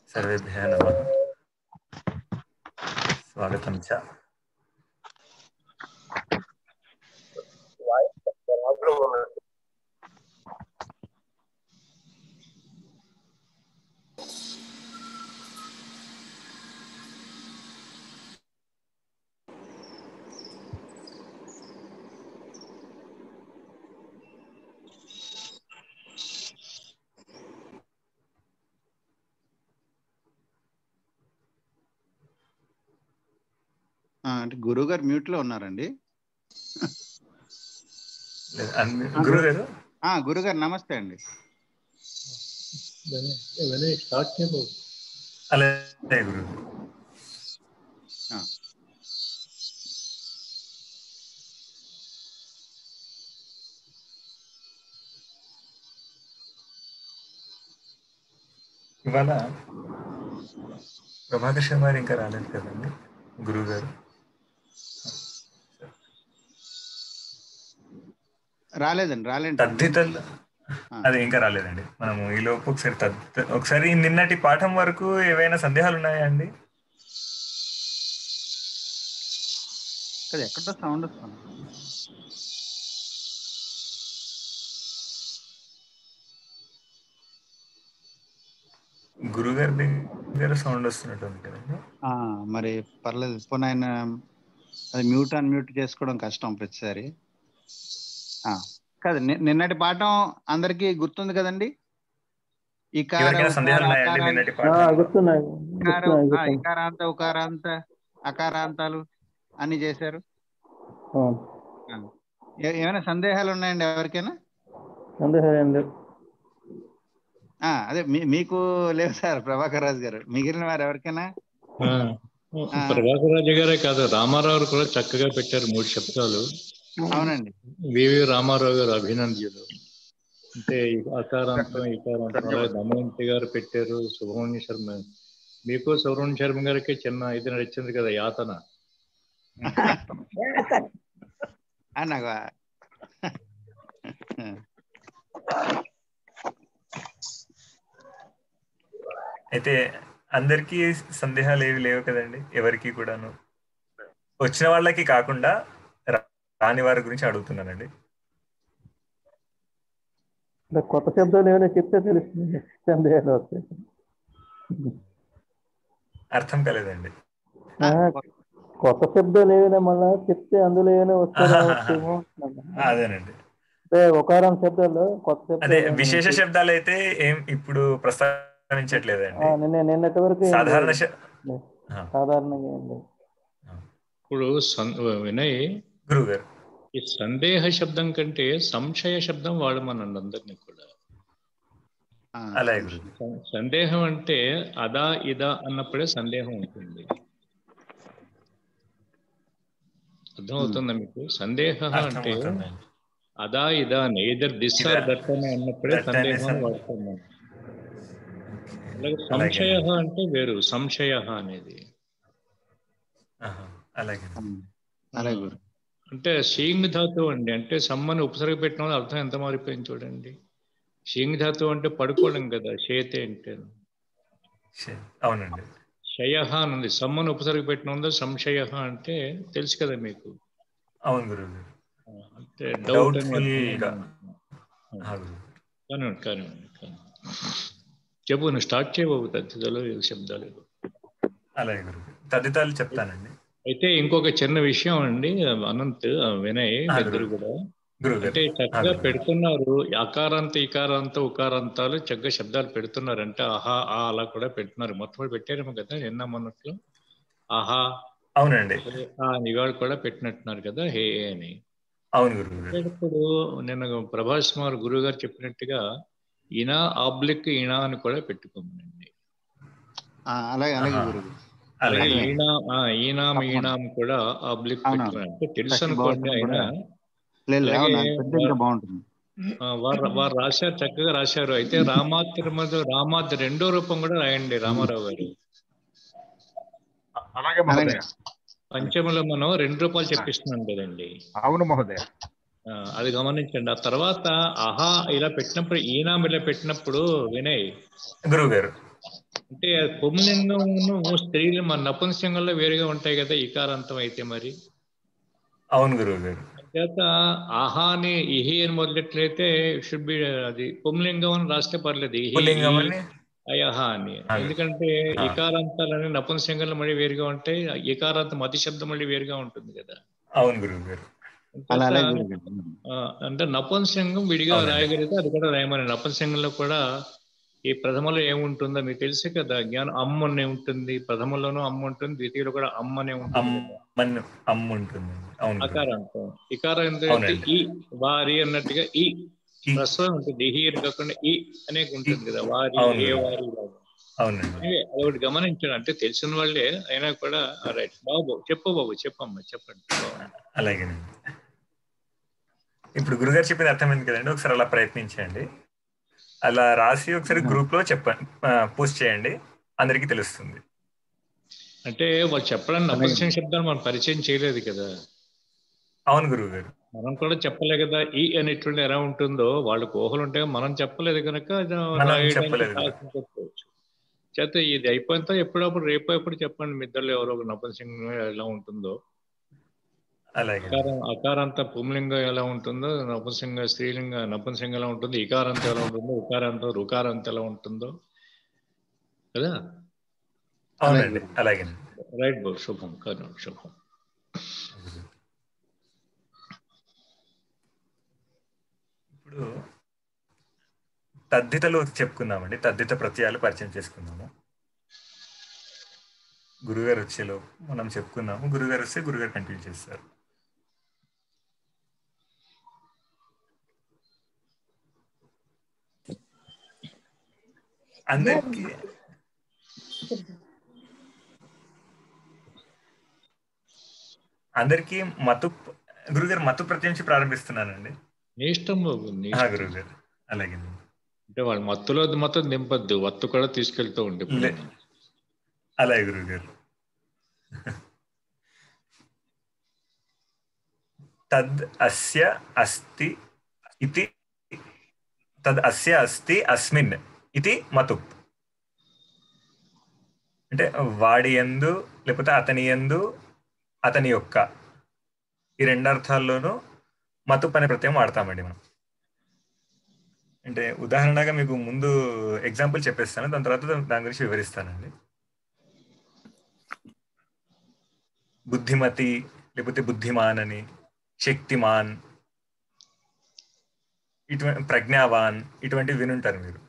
सर्वेभ्यः नमः स्वागतं च ఆ, అంటే గురువు గారు మ్యూట్ లో ఉన్నారండి లేదు, అన్ని- గురువు గారు ఆ గురుగారు నమస్తే అండి ఇవన్నీ స్టార్ట్ చేయబోదు అలాగే గురువు ఆ, ఇవాళ ప్రభాకర్ శర్మ గారు ఇంకా రాలేదు కదండి గురువు గారు రాలేదండి రాలేండి తద్దితలు అది ఇంకా రాలేదండి మనము ఈ లోపు ఒకసారి తద్ది ఒకసారి నిన్నటి పాఠం వరకు ఏవైనా సందేహాలు ఉన్నాయా అండి కదా ఎక్కడో సౌండ్ వస్తుంది గురువు గారి దగ్గర సౌండ్ వస్తున్నట్టు ఉంది కదండి ఆ, మరి పర్లేదు పోనీ ఆయన అది మ్యూట్ అన్మ్యూట్ చేసుకోవడం కష్టం ప్రతిసారి ఆ, కాదు ని- నిన్నటి పాఠం అందరికీ గుర్తుంది కదండి ఇకార, ఎవరికైనా సందేహాలు ఉకార, ఉన్నాయండి అకారాలు, నిన్నటి పాఠం గుర్తున్నాయి ఇకార, గుర్తున్నాయి ఆ, గుర్తున్నాయి ఇకారాంత ఉకారాంత అకారాంతాలు అన్ని చేశారు అవును. ఆ. ఏ- ఏమైనా సందేహాలు ఉన్నాయండి ఎవరికైనా సందేహం ఏం లేదు ఆ, అదే మీ- మీకు లేవు సార్ ప్రభాకర్ రాజు గారు మిగిలిన వారు ఎవరికైనా ఆ, ప్రభాకర్ రాజు గారే కాదు రామారావు కూడా చక్కగా పెట్టారు మూడు శబ్దాలు అవునండి వివి రామారావు గారు అభినంద్యులు అంటే ఈ అకారాంతం ఇకారాంతం అలాగే దమయంతి గారు పెట్టారు సుబ్రహ్మణ్య శర్మ మీకు సుబ్రహ్మణ్య శర్మ గారికి చిన్న ఇది నడిచింది కదా యాతన ఆ, నాకు ఆ- అయితే అందరికీ సందేహాలు ఏవి లేవు కదండి ఎవరికి కూడాను వచ్చిన వాళ్ళకి కాకుండా రా- రాని వారి గురించి అడుగుతున్నానండి అంటే కొత్త శబ్దాలు ఏమైనా చెప్తే తెలుస్తుంది సందేహాలు వస్తాయి అర్థం కాలేదండి ఆ, కొత్త శబ్దాలు ఏమైనా మళ్ళా చెప్తే అందులో ఏమైనా వస్తాయో వచ్చేమో అదేనండి అంటే ఒకారం శబ్దాలు కొత్త శబ్దాలు అదే ఏమైనా విశేష ఉంటాయి. శబ్దాలు అయితే ఏం ఇప్పుడు ప్రస్తావించట్లేదండి ఆ, నిన్న నిన్నటి వరకు ఏం సాధారణ లేదు. శ- ఆ, సాధారణంగా ఏం లేదు ఇప్పుడు సం- వినయ్ గురువు గారు ఈ సందేహ శబ్దం కంటే సంశయ శబ్దం వాడమనండి అందరినీ కూడా ఆ, అలాగే గురువు సం- సందేహం అంటే అదా ఇదా అన్నప్పుడే సందేహం ఉంటుంది అర్థమవుతుందా మీకు సందేహ అంటే అర్థమవుతుందండి అదా ఇదా అని ఇద్దరు దిస్ ఆర్ దట్ అని అన్నప్పుడే That అనే సందేహం సం- వాడుతున్నాం అలాగే సంశయ అంటే వేరు సంశయ అనేది ఆహా, అలాగే అలాగే గురు అంటే షీంగ్ ధాతు అండి అంటే సమ్మని ఉపసర్గ పెట్టిన వాళ్ళ అర్థం ఎంత మారిపోయింది చూడండి షీంగ్ ధాతు అంటే పడుకోవడం కదా షేతే అంటే శ- అవునండి శయ అని ఉంది సమ్మని ఉపసర్గ పెట్టిన ఉందో సంశయ అంటే తెలుసు కదా మీకు అవును గురువు గారు అంటే డౌట్ అని Doubtful గా. అర్థం. ఆ, గురువు గారు. కానివ్వండి కానివ్వండి కానివ్వండి. చెప్పు నువ్వు స్టార్ట్ చేయబోవు తద్దిదలో ఈ శబ్దాలు అలాగే గురువు గారు. తదితరాలు చెప్తానండి అయితే ఇంకొక చిన్న విషయం అండి అనంత్ వినయ్ ఆ, ఇద్దరు కూడా గురువు అంటే గారు చక్కగా పెడుతున్నారు అకారాంత ఇకారాంత ఉకారాంతాలు చక్కగా శబ్దాలు పెడుతున్నారు అంటే ఆహా ఆ అలా కూడా పెడుతున్నారు మొత్తం పెట్టారేమో కదా నిన్న మొన్నట్లు ఆహా అవునండి హే, ఆ నివాళ కూడా పెట్టినట్టున్నారు కదా హే అని అవును గురువు గారు ఇప్పుడు నిన్న ప్రభాస్ కుమార్ గురువు గారు చెప్పినట్టుగా ఇనా ఆబ్లిక్ ఇనా అని కూడా పెట్టుకోమనండి ఆ, అలాగే అలాగే ఆహా. గురువు అలాగే అలాగే. ఈనా ఆ, ఈనాం ఈనాం కూడా ఆబ్లిక్ అవును. పెట్టుకోండి అంటే తెలుసు First అనుకోండి బాగుంటుంది ఆయన కూడా. లేదు లేదు, అలాగే నాకు పెద్ద ఇంకా బాగుంటుంది ఆ, వారు వారు రాశారు చక్కగా రాశారు అయితే రామాత్ తిరుమల రామాత్ రెండో రూపం కూడా రాయండి రామారావు గారు అలాగే మహోదయ పంచములో మనం రెండు రూపాయలు చెప్పిస్తున్నాం కదండి అవును మహోదయ ఆ, అది గమనించండి ఆ తర్వాత ఆహా ఇలా పెట్టినప్పుడు ఈనాం ఇలా పెట్టినప్పుడు వినయ్ గురువు గారు అంటే పుంలింగం స్త్రీలు మన నపుంసకంలో వేరుగా ఉంటాయి కదా ఇకారాంతం అయితే మరి అవును గురువు గారు చేత ఆహాని ఇహి అని మొదలెట్లయితే షుడ్ బి అది పుంలింగం అని రాస్తే పర్లేదు ఇహి, పుల్లింగం ఇహి, అని అయహ అని అది. ఎందుకంటే ఆ. ఇకారాంతాలని నపుంసకంలో మళ్ళీ వేరుగా ఉంటాయి ఇకారాంతం అతి శబ్దం మళ్ళీ వేరుగా ఉంటుంది కదా అవును గురువు గారు అలా చేత, అలాగే గురుగారు. ఆ, అంటే నపుంసంగం విడిగా అవునండి. రాయగలిగితే అది కూడా రాయమని నపుంసంగంలో కూడా ఈ ప్రథమలో ఏముంటుందో మీకు తెలుసు కదా జ్ఞానం అమ్మ అనే ఉంటుంది ప్రథమలోనూ అమ్మ ఉంటుంది ద్వితీయలో కూడా అమ్మ అనే ఉంటుంది కదా. అమ్మన్ అమ్మ ఉంటుంది అవును గురువు. అకారాంతం ఇకారం ఏంటంటే అవునండి. ఈ వారి అన్నట్టుగా ఈ ఈ. ప్రస్తుతం ఉంటుంది ఇహి అని కాకుండా ఈ అనే ఉంటుంది కదా వారి అవును. ఏ వారి లాగా. అవునండి అదే అదొకటి గమనించండి అంటే తెలిసిన వాళ్ళే అయినా కూడా రైట్ బాబు చెప్పు బాబు చెప్పమ్మా చెప్పండి బాగుంది. అలాగేనండి ఇప్పుడు గురుగారు చెప్పింది అర్థమైంది కదండి ఒకసారి అలా ప్రయత్నించండి అలా రాసి ఒకసారి గ్రూప్ లో చెప్పండి పోస్ట్ చేయండి అందరికీ తెలుస్తుంది అంటే వాళ్ళు చెప్పడానికి నపంసం శబ్దాలు మనం పరిచయం చేయలేదు కదా అవును గురువు గారు మనం కూడా చెప్పలే కదా ఈ అనేటువంటి ఎలా ఉంటుందో వాళ్ళకి ఊహలు ఉంటాయి మనం చెప్పలేదు కనుక అది మనం రాయడానికి చెప్పలేదు కదా. సాహసం చెప్పవచ్చు. చేత ఇది అయిపోయిన తర్వాత ఎప్పుడప్పుడు రేపు ఎప్పుడు చెప్పండి మీ ఇద్దరు ఎవరో ఒక నపంసంగం ఎలా ఉంటుందో అలాగే అకారం అకారాంత పుంలింగం ఎలా ఉంటుందో నపుంసంగ స్త్రీలింగ నపుంసంగం ఎలా ఉంటుంది ఇకారాంత ఎలా ఉంటుందో ఉకారాంతం రుకారాంత ఎలా ఉంటుందో కదా అవునండి అలాగేనండి రైట్ బాబు శుభం కర్ణం శుభం ఇప్పుడు తద్దితలు చెప్పుకుందామండి తద్దిత ప్రత్యయాలు పరిచయం చేసుకుందాము గురుగారు వచ్చేలో మనం చెప్పుకుందాము గురుగారు వస్తే గురుగారు కంటిన్యూ చేస్తారు అందరికి అందరికీ మతు గురుగారు మతు ప్రత్యయం నుంచి ప్రారంభిస్తున్నానండి నీ ఇష్టం బాబు నీ ఆ, ఇష్టం. గురుగారు అలాగే అంటే వాళ్ళు మత్తులో మొత్తం దింపద్దు వత్తు కూడా తీసుకెళ్తూ ఉండే లే. అలాగే గురుగారు తద్ అస్య అస్తి ఇది తద్ అస్య అస్తి అస్మిన్ ఇది మతు అంటే వాడి ఎందు లేకపోతే అతని ఎందు అతని యొక్క ఈ రెండు అర్థాల్లోనూ మతు అనే ప్రత్యయం వాడతామండి మనం అంటే ఉదాహరణగా మీకు ముందు ఎగ్జాంపుల్ చెప్పేస్తాను దాని తర్వాత దాని గురించి వివరిస్తానండి బుద్ధిమతి లేకపోతే బుద్ధిమాన్ అని శక్తిమాన్ ఇటువంటి ప్రజ్ఞావాన్ ఇటువంటివి వినుంటారు మీరు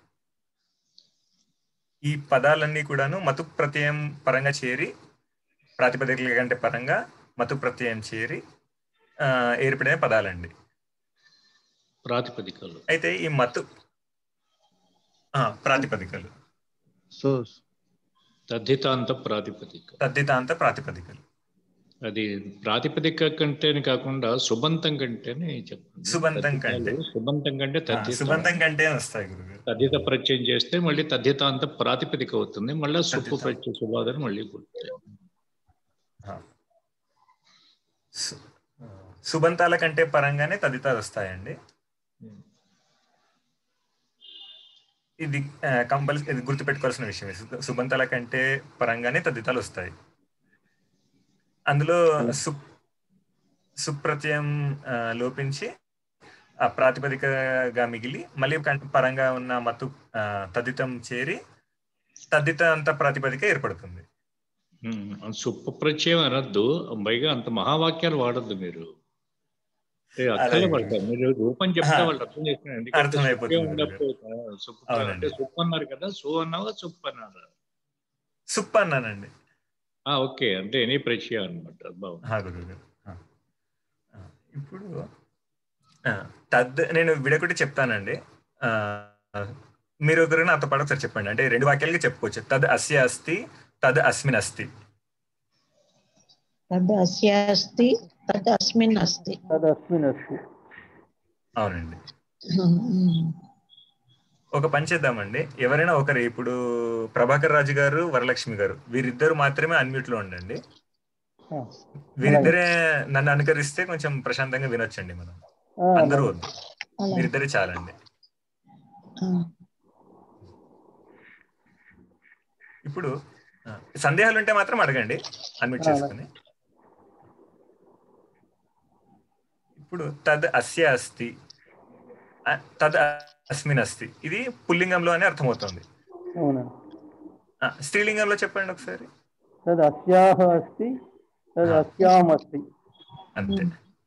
ఈ పదాలన్నీ కూడాను మతు ప్రత్యయం పరంగా చేరి ప్రాతిపదికల కంటే పరంగా మతు ప్రత్యయం చేరి ఆ, ఏర్పడిన పదాలండి ప్రాతిపదికలు అయితే ఈ మతు ఆ, ప్రాతిపదికలు సో తద్ధితాంత ప్రాతిపదిక తద్దితాంత ప్రాతిపదికలు అది ప్రాతిపదిక కంటేనే కాకుండా సుబంతం కంటేనే చెప్పండి సుబంతం కంటే. తద్ధితాలు సుబంతం కంటే ఆ, తద్ధిత సుబంధం కంటే వస్తాయి గురుగారు తద్ధిత ప్రత్యయం చేస్తే మళ్ళీ తద్ధితాంత ప్రాతిపదిక అవుతుంది మళ్ళీ సుప్పు తద్ధితాంత. ప్రత్యయ సుబాధన మళ్ళీ పుడుతుంది ఆ. సు- ఆ, సుబంతాల కంటే పరంగానే తదితాలు వస్తాయండి ఇది కంపల్సరీ ఇది గుర్తుపెట్టుకోవాల్సిన విషయం సు- సుబంతాల కంటే పరంగానే తదితాలు వస్తాయి అందులో సు సుప్రత్యయం ఆ, లోపించి ఆ ప్రాతిపదికగా మిగిలి మళ్ళీ కం- పరంగా ఉన్న మత్తు ఆ, తదితం చేరి తద్దిత అంత ప్రాతిపదిక ఏర్పడుతుంది ఉమ్, సుప్పు ప్రత్యయం అనొద్దు పైగా అంత మహావాక్యాలు వాడద్దు మీరు అంటే అక్కలే అలాగే. పడతారు మీరు రూపం చెప్తే ఆహా. వాళ్ళు అర్థం చేసుకున్నారు ఎందుకంటే అర్థమైపోతుంది సుప్పే ఉండకపోతే, ఆ, సుప్పు అవునండి. అంటే సుప్పు అన్నారు కదా సు అన్నావా సుప్పు అన్నారా సుప్ప అన్నానండి ఆ, ఓకే అంటే ఎనీ ప్రత్యయం అనమాట బాగుంది ఆ, గురువు గారు ఆ. ఆ, ఇప్పుడు ఆ, తద్ నేను విడకొట్టి చెప్తానండి ఆ, మీరు ఒకరు నాతో పాటు ఒకసారి చెప్పండి అంటే రెండు వాక్యాలుగా చెప్పుకోవచ్చు తద్ అస్య అస్తి తద్ అస్మిన్ అస్తి तद् अस्य अस्ति तद् अस्मिन् अस्ति తదస్మిన్ అస్తి అవునండి ఒక పని చేద్దామండి ఎవరైనా ఒకరు ఇప్పుడు ప్రభాకర్ రాజు గారు వరలక్ష్మి గారు వీరిద్దరు మాత్రమే అన్మ్యూట్ లో ఉండండి ఆ, వీరిద్దరే నన్ను అనుకరిస్తే కొంచెం ప్రశాంతంగా వినొచ్చండి మనం ఆ, అందరూ వద్దు అలాగే వీరిద్దరే చాలండి ఆ. ఇప్పుడు ఆ, సందేహాలు ఉంటే మాత్రం అడగండి అన్మిట్ చేసుకుని ఇప్పుడు తద్ అస్య అస్తి ఆ, తద్ అస్మిన్ అస్తి ఇది పుల్లింగంలో అని అర్థమవుతుంది అవునా ఆ, స్త్రీలింగంలో చెప్పండి ఒకసారి తద్ అస్యాహ అస్తి తద్ అస్యాం అస్తి అంతే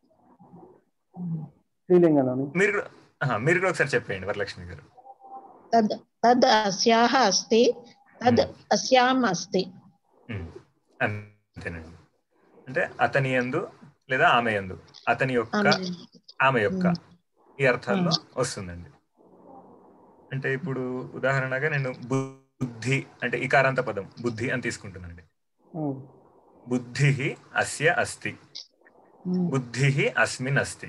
శ్రీలింగంలోని మీరు కూడా ఆహా, మీరు కూడా ఒకసారి చెప్పేయండి వరలక్ష్మి గారు తద్ తద్ అస్యాహ అస్తి తద్ అస్యాం అస్తి ఉమ్, అంతేనండి అంటే అతని యందు లేదా ఆమె యందు అతని యొక్క ఆమె ఆమె యొక్క ఈ అర్థాల్లో వస్తుందండి అంటే ఇప్పుడు ఉదాహరణగా నేను బుద్ధి అంటే ఇకారాంత పదం బుద్ధి అని తీసుకుంటున్నానండి ఉమ్. బుద్ధి అస్య అస్తి ఉమ్. బుద్ధి అస్మిన్ అస్తి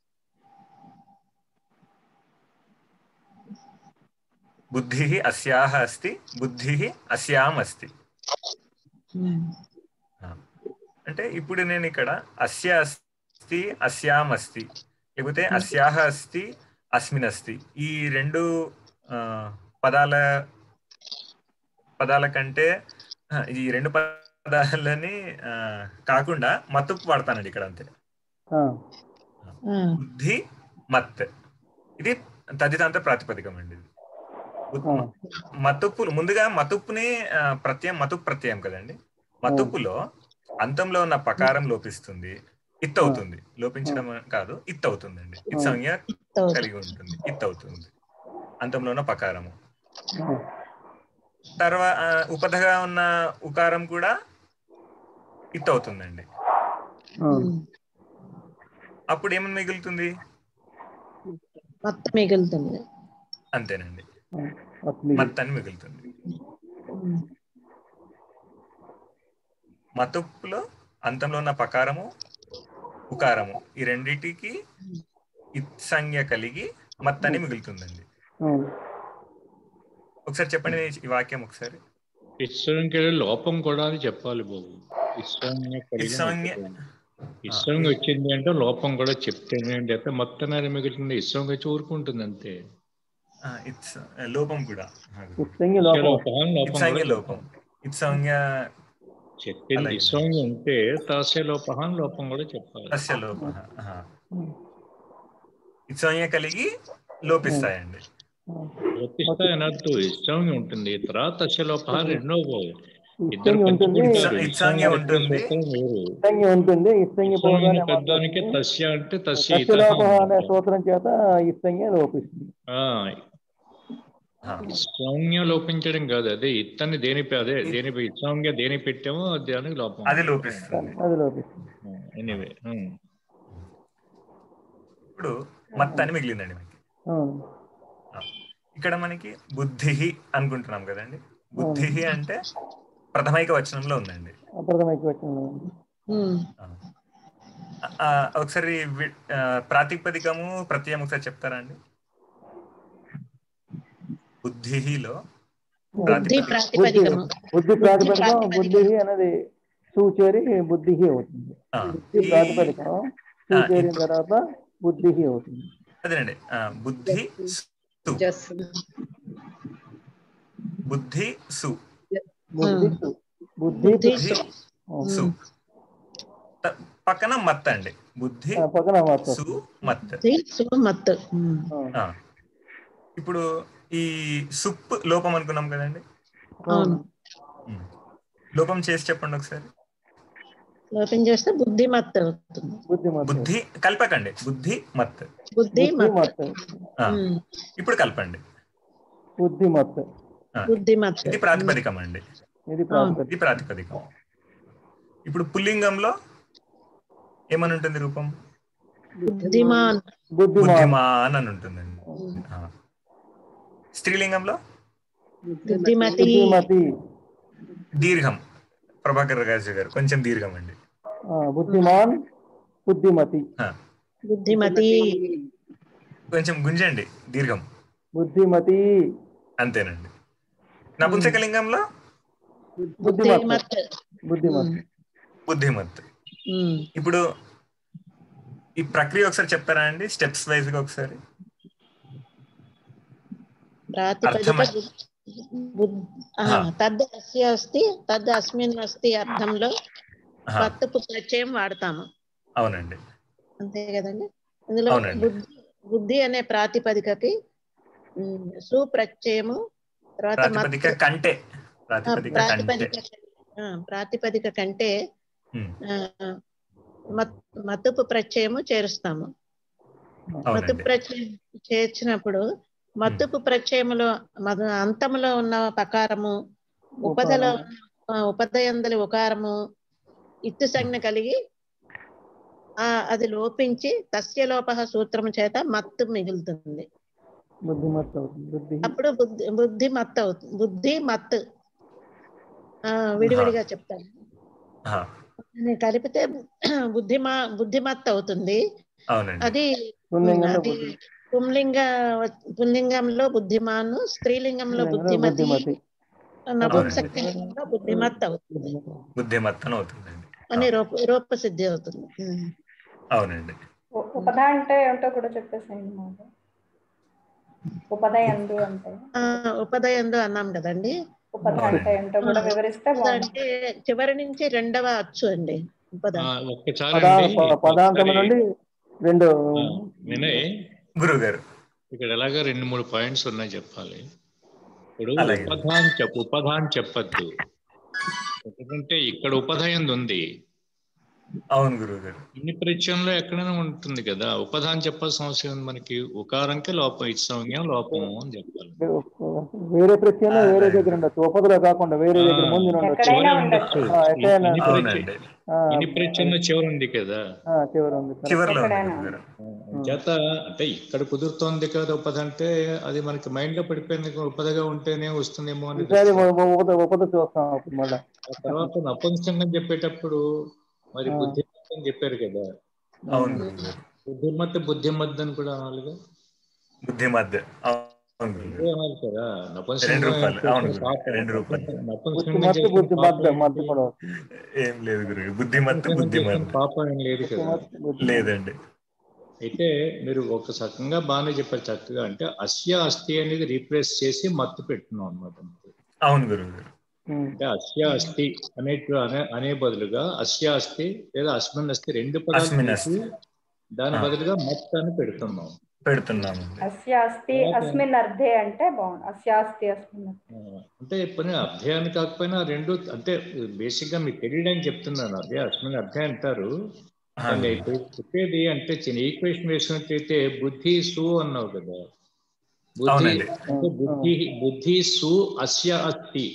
బుద్ధి అస్యాహ అస్తి బుద్ధి అస్యాం అస్తి ఉమ్. ఆ. అంటే ఇప్పుడు నేను ఇక్కడ అస్య అస్తి అస్యాం అస్తి లేకపోతే అస్యాహ అస్తి అస్మిన్ అస్తి ఈ రెండు ఆ, పదాల పదాల కంటే ఆ, ఈ రెండు పదాలని ఆ, కాకుండా మత్తుకు వాడతానండి ఇక్కడ అంతే ఆ, ఉమ్. బుద్ధి మత్ ఇది తదితాంత ప్రాతిపదికం అండి ఇది. బుద్ధి- ఆ, మతుప్పులు ముందుగా మతుప్పుని ఆ, ప్రత్యయం మతుపు ప్రత్యయం కదండి మతుప్పులో అంతంలో ఉన్న పకారం లోపిస్తుంది ఇత్ అవుతుంది లోపించడం కాదు ఇత్ అవుతుందండి ఇత్ సంజ్ఞ తౌ- కలిగి ఉంటుంది ఇత్ అవుతుంది అంతంలో ఉన్న పకారము ఆ, తర్వాత ఉపధగా ఉన్న ఉకారం కూడా ఇత్ అవుతుందండి ఆ, ఉమ్. అప్పుడు ఏమని మిగులుతుంది మొత్తం మిగులుతుంది అంతేనండి ఆ, అట్లే. మత్ అని మిగులుతుంది ఉమ్. మతుప్పులో అంతంలో ఉన్న పకారము ఉకారము ఈ రెండిటికి ఇత్ సంజ్ఞ కలిగి మత్ అని మిగులుతుందండి అవును. ఒకసారి చెప్పండి ఈ వాక్యం ఒకసారి ఇస్సంకి లోపం కూడా అని చెప్పాలి బాబు ఇస్సంగా ఇస్సంజ్ఞ ఇస్సంగా వచ్చింది అంటే లోపం కూడా చెప్తేనే అంటే మొత్తం మీద మిగులుతుంది ఇస్సంగా వచ్చి ఊరుకుంటుంది అంతే ఆ, ఇట్స్ లోపం కూడా ఇస్సంగి లోపం లోపం లోపం ఇత్సంజ్ఞ కూడా లోపం ఇత్సంజ్ఞ చెప్పింది అలాగే. ఇస్సంగా ఉంటే తాసే లోపం లోపం కూడా చెప్పాలి తస్య లోప ఇత్సంజ్ఞ కలిగి లోపిస్తాయండి లోపిస్తా అనద్దు ఇష్టంగా ఉంటుంది తర్వాత తస్య లోప రెండో ఇద్దరు ఇస్సంగి ఉంటుంది పంచుకుంటారు. ఇత్సంగి ఉంటుంది. సూత్రం వేరు. ఇస్సంగి ఉంటుంది ఇస్సంగి పోగానే ఇస్సంగి పెద్దానికి మాత్రం తస్య అంటే తస్య తస్య లోపం అనే ఇతర సూత్రం చేత ఇస్సంగి లోపిస్తుంది ఆ, ఆ, సౌమ్య లోపించడం కాదు అదే ఇత్తని దేని పే- అదే దేని పే- సౌమ్య దేని పెట్టామో దానికి లోపం అది లోపిస్తుంది అది లోపిస్తుంది ఎనీవే ఇప్పుడు మత్ అని మిగిలిందండి మనకి అవును ఆ, ఇక్కడ మనకి బుద్ధి అనుకుంటున్నాం కదండి బుద్ధి అంటే ప్రథమైక వచనంలో ఉందండి అప్రథమైకి వచ్చిన ఉమ్. ఆ. ఆ, ఒకసారి వి- ఆ, ప్రాతిపదికము ప్రత్యయం ఒకసారి చెప్తారా అండి బుద్ధిలో బుద్ధి ప్రాతిపదిక ప్రాతిపదికము బుద్ధి ప్రాతిపదికం ప్రాతిపదికం. బుద్ధి అనేది సూచేరి బుద్ధి అవుతుంది ఆ, బుద్ధి ఈ- ప్రాతిపదికం సూచేరిన ఇప్పుడు- తర్వాత బుద్ధి అవుతుంది అదేనండి ఆ, బుద్ధి సు బుద్ధి సు బుద్ధి ఉమ్. సు. బుద్ధి బుద్ధి బుద్ధి సు. సు త- పక్కన మత్ అండి బుద్ధి ఆ, పక్కన మాత్రం సు మత్ బుద్ధి సుమత్ ఉమ్. ఆ. ఇప్పుడు ఈ సుప్ లోపం అనుకున్నాం కదండి అవును ఉమ్. లోపం చేసి చెప్పండి ఒకసారి లోపం చేస్తే బుద్ధిమత్ అవుతుంది బుద్ధి మాత్రం బుద్ధి కలపకండి బుద్ధి మత్ బుద్ధి బుద్ధి మత్ మత్ ఆ, ఉమ్. ఇప్పుడు కలపండి బుద్ధి మత్ ఆ, బుద్ధిమత్ ఇది ప్రాతిపదికం అండి ఇది ప్రాతిపదిక ఇది ప్రాతిపదికం ఇప్పుడు పుల్లింగంలో ఏమని ఉంటుంది రూపం బుద్ధిమాన్ బుద్ధిమాన్ బుద్ధిమాన్ అని ఉంటుందండి ఆ. స్త్రీలింగంలో బుద్ధిమతి బుద్ధిమతి దీర్ఘం ప్రభాకర్ రాజు గారు కొంచెం దీర్ఘం అండి ఆ, బుద్ధిమాన్ బుద్ధిమతి ఆ, బుద్ధిమతి కొంచెం గుంజండి దీర్ఘం బుద్ధిమతి అంతేనండి నపుంసకలింగంలో బుద్ధిమత్ బుద్ధిమత్ బుద్ధిమత్ బుద్ధిమత్ ఉమ్. ఇప్పుడు ఈ ప్రక్రియ ఒకసారి చెప్తారా అండి స్టెప్స్ వైజ్ గా ఒకసారి ప్రాతిపదిక అర్థమై- బుద్ధి- బుద్ధి- ఆహా. తద్ అస్య అస్తి తద్ అస్మిన్ అస్తి అర్థంలో ఆహా, పత్తుపు ప్రత్యయం వాడతాము అవునండి అంతే కదండి ఇందులో అవునండి. బుద్ధి బుద్ధి అనే ప్రాతిపదికకి ఉమ్, సుప్రత్యయము తర్వాత ప్రాతిపదిక మత్తు- కంటే ఆ, ప్రాతిపదిక కంటే ప్రాతిపదిక ఆ, ప్రాతిపదిక కంటే ఉమ్, ఆ, మత్- మత్తుపు ప్రత్యయము చేరుస్తాము మత్తు అవునండి ప్రత్యయం చేర్చినప్పుడు మత్తుపు ప్రత్యయములో మగ అంతములో ఉన్న పకారము ఉపదలో ఉన్న ఉపదయందలి ఉకారము ఇత్తు సంజ్ఞ కలిగి ఆ అది లోపించి తస్య లోప సూత్రము చేత మత్తు మిగులుతుంది బుద్ధిమత్తు అవుతుంది బుద్ధి అప్పుడు బుద్ధి బుద్ధి మత్తు అవుతుంది బుద్ధి మత్తు ఆ విడివిడిగా చెప్తాను ఆహా, దాన్ని కలిపితే బుద్ధిమా బుద్ధిమత్తు అవుతుంది అవునండి అది పుల్లింగంలో అది బుద్ధి పుంలింగ పుల్లింగంలో బుద్ధిమాను స్త్రీలింగంలో పుల్లింగంలో బుద్ధిమతి బుద్ధిమతి నపుంసకలింగంలో బుద్ధిమత్తు అవుతుంది బుద్ధిమతి. బుద్ధిమత్తన అవుతుందండి అని రూప రూపసిద్ధి అవుతుంది ఉమ్. అవునండి ఉ- ఉపధ అంటే ఏమిటో కూడా చెప్పేసేయండి మాకు ఉపధ ఎందు అంటే ఆ, ఉపదయందు అన్నాం కదండి ఉపధ అంటే ఏంటో కూడా వివరిస్తే ఉపద బాగుంటుంది అంటే చివరి నుంచి రెండవ అచ్చు అండి ఉపద ఆ, ఒక్కసారి పదా అండి ప- పదాంతం ఒకసారి, నుండి రెండు ఆ, వినయ్ గురువు గారు ఇక్కడ ఎలాగ రెండు మూడు పాయింట్స్ ఉన్నాయి చెప్పాలి ఇప్పుడు అలాగే. ఉపధాన్ చెప్పు ఉపధాన్ చెప్పద్దు ఎందుకంటే ఇక్కడ ఉపధయం ఉంది అవును గురువు గారు ఇన్ని పరిచయంలో ఎక్కడైనా ఉంటుంది కదా ఉపధాన్ చెప్పాల్సిన అవసరం ఉంది మనకి ఉకారంకే లోపం ఇత్సంజ్ఞం లోపము అని చెప్పాలి వేరే ప్రత్యయంలో వేరే దగ్గర ఉండొచ్చు ఉపదలో కాకుండా వేరే దగ్గర ముందు ఉండొచ్చు ఎక్కడైనా చివరి ఉండొచ్చు. ఉండొచ్చు ఆ, ఎక్కడైనా ఇన్ని పరిచయం- అవునండి ఆ, ఇన్ని పరిచయంలో చివరి ఉంది కదా ఆ, చివరి ఉంది correct. చివరిలో ఉంది ఎక్కడైనా. గురువు గారు చేత అంటే ఇక్కడ కుదురుతోంది కదా ఉపద అంటే అది మనకి మైండ్ లో పడిపోయింది కదా, ఉపదగా ఉంటేనే వస్తుందేమో అని ఈసారి ఉ- ఉ- ఉపద ఉపద చూస్తాం అప్పుడు మళ్ళా ఆ తర్వాత నపుంసకం చెప్పేటప్పుడు మరి ఆ. బుద్ధిమత్ అని చెప్పారు కదా అవును గురువు గారు బుద్ధిమత్ బుద్ధిమత్ అని కూడా అనాలిగా బుద్ధిమద్ద అవును గురువు ఇదే గారు అనాలి కదా రెండు నపుంసకం రూపాయలు. అవును చేసిన గురు. పాపం. రెండు రూపాయలు. నపుంసకం బుద్ధి మత్తు చేసిన బుద్ధి పాపం మద్ద మద్ద ఏంటి? కూడా వస్తుంది ఏం లేదు గురువు గారు బుద్ధిమత్తు నపుంసకం చేసిన బుద్ధిమద్ద పాపం ఏం లేదు బుద్ధి కదా మత్తు బుద్ధి లేదండి అయితే మీరు ఒక సకంగా బాగానే చెప్పారు చక్కగా అంటే అస్య అస్థి అనేది రీప్లేస్ చేసి మత్తు పెట్టున్నాం అనమాట అవును గురువు గారు ఉమ్. అంటే అస్య అస్థి అనే అనే అనే బదులుగా అస్య అస్థి లేదా అస్మిన్ అస్థి రెండు పదాలు అస్మిన్ తీసి దాని ఆ. బదులుగా మత్ అని పెడుతున్నాం పెడుతున్నామండి అస్య అస్తి అస్మిన్ అర్థే అంటే బాగుంది అస్య అస్తి అస్మిన్ అర్థే. ఆ, అంటే ఇప్పుడు అధ్యాయాన్ని కాకపోయినా రెండు అంటే బేసిక్ గా మీకు తెలియడానికి చెప్తున్నాను అదే అస్మిన్ అధ్యాయం అంటారు ఆ, దాన్ని గురువు ఇప్పుడు చెప్పేది అంటే చిన్న ఈక్వేషన్ వేసినట్టయితే బుద్ధి సు అన్నావు కదా బుద్ధి అవునండి. అంటే బుద్ధి బుద్ధి సు అస్య అస్థి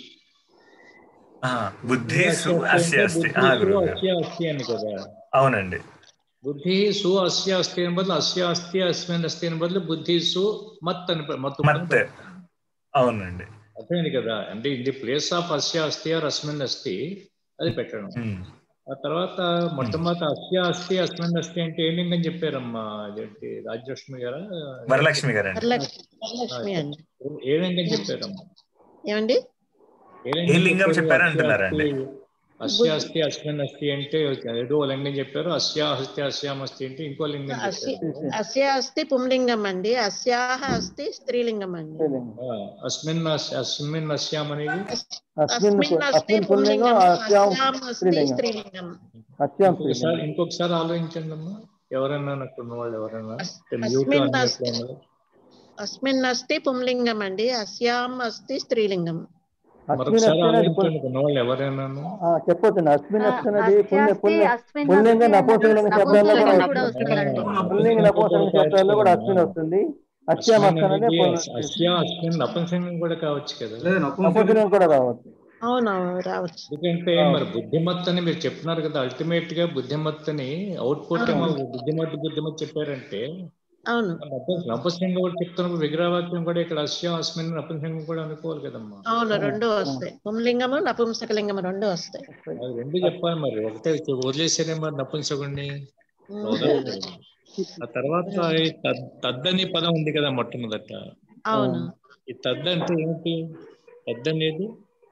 ఆ, బుద్ధి సు అంటే అస్య అస్తి బుద్ధి ఆ, సు గురువు గారు అస్య అస్థి అని కదా అవునండి బుద్ధి సు అస్య అస్థి అని బదులు అస్య అస్థి అస్మిన్ అస్థి అని బదులు బుద్ధి సు మత్ అని పె- మత్తు మత్ అవునండి అర్థమైంది కదా అంటే ఇన్ ది ప్లేస్ ఆఫ్ అస్య అస్థి ఆర్ అస్మిన్ అస్థి అది పెట్టడం ఉమ్. ఆ తర్వాత మొట్టమొదటి అస్య అస్థి అస్మిన్ అస్థి అంటే ఏం లింగం చెప్పారమ్మా అదేంటి రాజ్యలక్ష్మి గారా వరలక్ష్మి గారండి వరలక్ష్మి వరలక్ష్మి అండి ఏ లింగం చెప్పారమ్మా ఏమండి ఏ లింగం చెప్పారు అంటున్నారండి? అస్య అస్థి అస్మిన్ అస్థి అంటే ఏదో లింగం చెప్పారు అస్య హస్తి అస్యామస్తి అంటే ఇంకో లింగం అస్య చెప్పారు అస్య అస్తి పుంలింగం అండి అస్యాహ అస్తి స్త్రీలింగం అండి శ్రీలింగం. ఆ, అస్మిన్ అస్- అస్మిన్ అస్యాం అనేది అస్మిన్ అస్మిన్ అస్తి అస్మిన్ పుల్లింగం పుంలింగం అస్యాం అస్యాం అస్తి స్త్రీలింగం స్త్రీలింగం అస్యాం ఇంకొకసారి స్త్రీలింగం ఇంకొకసారి ఆలోచించండి అమ్మా ఎవరైనా నాకు ఉన్న వాళ్ళు ఎవరైనా అస్- మ్యూట్ అస్మిన్ అన్నట్లు అస్తి ఉన్నారు అస్మిన్ అస్తి పుంలింగం అండి అస్యాం అస్తి స్త్రీలింగం అస్మిన్ మరొకసారి అస్తి అనేది పుల్- ఆలోచించండి ఉన్న వాళ్ళు ఎవరైనా ఆ, చెప్పొచ్చండి అస్మిన్ ఆ, అస్తి అనేది పుణ్య అస్యాస్తి, పుణ్య అస్మిన్ పుల్లింగ అస్తి నపుంసకలింగ అన్నది శబ్దాల్లో కూడా నపుంసకలింగం వస్తుంది. కూడా వస్తుందండి. పుల్లింగ నపుంసకలింగ శబ్దాల్లో కూడా అస్మిన్ వస్తుంది అస్యాం అస్మిన్ అస్తి అనేది అనేది పుల్- అస్య అస్మిన్ నపుంసకం కూడా కావచ్చు కదా నపుంసకలింగం కూడా కావచ్చు అవునవును రావచ్చు ఎందుకంటే మరి బుద్ధిమత్ అని మీరు చెప్తున్నారు కదా అల్టిమేట్ గా బుద్ధిమత్ అని అవుట్పుట్ ఏమో బుద్ధిమత్ బుద్ధిమత్ చెప్పారంటే అవును నపుంసకంగా కూడా చెప్తున్నప్పుడు విగ్రహవాక్యం కూడా ఇక్కడ అస్య అస్మిన్ నపుంసకం కూడా అనుకోవాలి కదమ్మా అవును రెండు వస్తాయి పుంలింగము నపుంసకలింగము రెండు వస్తాయి అది రెండు చెప్పాలి మరి ఒకటే వదిలేసేనే మరి నపుంసకుడిని ఉమ్. వదలకూడదు. ఆ తర్వాత ఈ తద్- తద్దని పదం ఉంది కదా మొట్టమొదట అవును ఈ తద్ అంటే ఏమిటి తద్ అనేది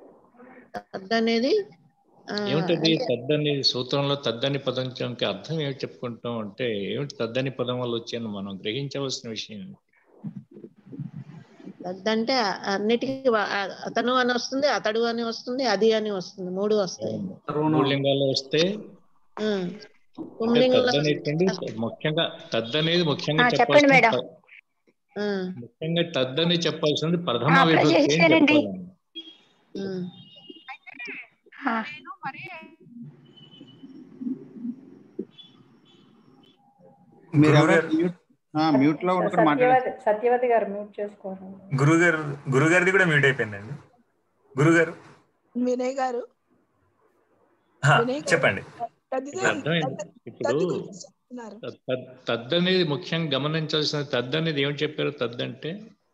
తద్ అనేది ఆ, ఏమిటది అంటే తద్ అనేది సూత్రంలో తద్దని పదం యొక్క అర్థం ఏమిటి చెప్పుకుంటాం అంటే ఏమిటి తద్దని పదం వల్ల వచ్చాను మనం గ్రహించవలసిన విషయం తద్దంటే అన్నిటికీ వా- అతను అని వస్తుంది అతడు అని వస్తుంది అది అని వస్తుంది మూడు వస్తాయి మూడు లింగాల్లో వస్తే ఆ. అంటే పుంలింగంలో తద్దనేటువంటి ముఖ్యంగా తద్దనేది ముఖ్యంగా ఆ, చెప్పండి మేడం. చెప్పాల్సింది ఆ, ముఖ్యంగా తద్దని చెప్పాల్సింది ప్రథమ ఆ, విభక్తి అని చేశానండి. చెప్పాలి ఆ. ఆ, మీరు గురువు ఎవరో గారు మ్యూట్ మ్యూట్ లో ఉండకుండా మాట్లాడారు సత్యవతి సత్యవతి గారు మ్యూట్ చేసుకోవాలి గురుగారు గురుగారిది కూడా మ్యూట్ అయిపోయిందండి గురుగారు వినయ్ గారు హా, వినయ్ గారు. చెప్పండి తద్ది ఇప్పుడు అర్థమైంది ఇప్పుడు తద్ది గురించి చెప్తున్నారు తద్- తద్దనేది ముఖ్యంగా గమనించాల్సిన తద్దనేది ఏం చెప్పారు తద్దంటే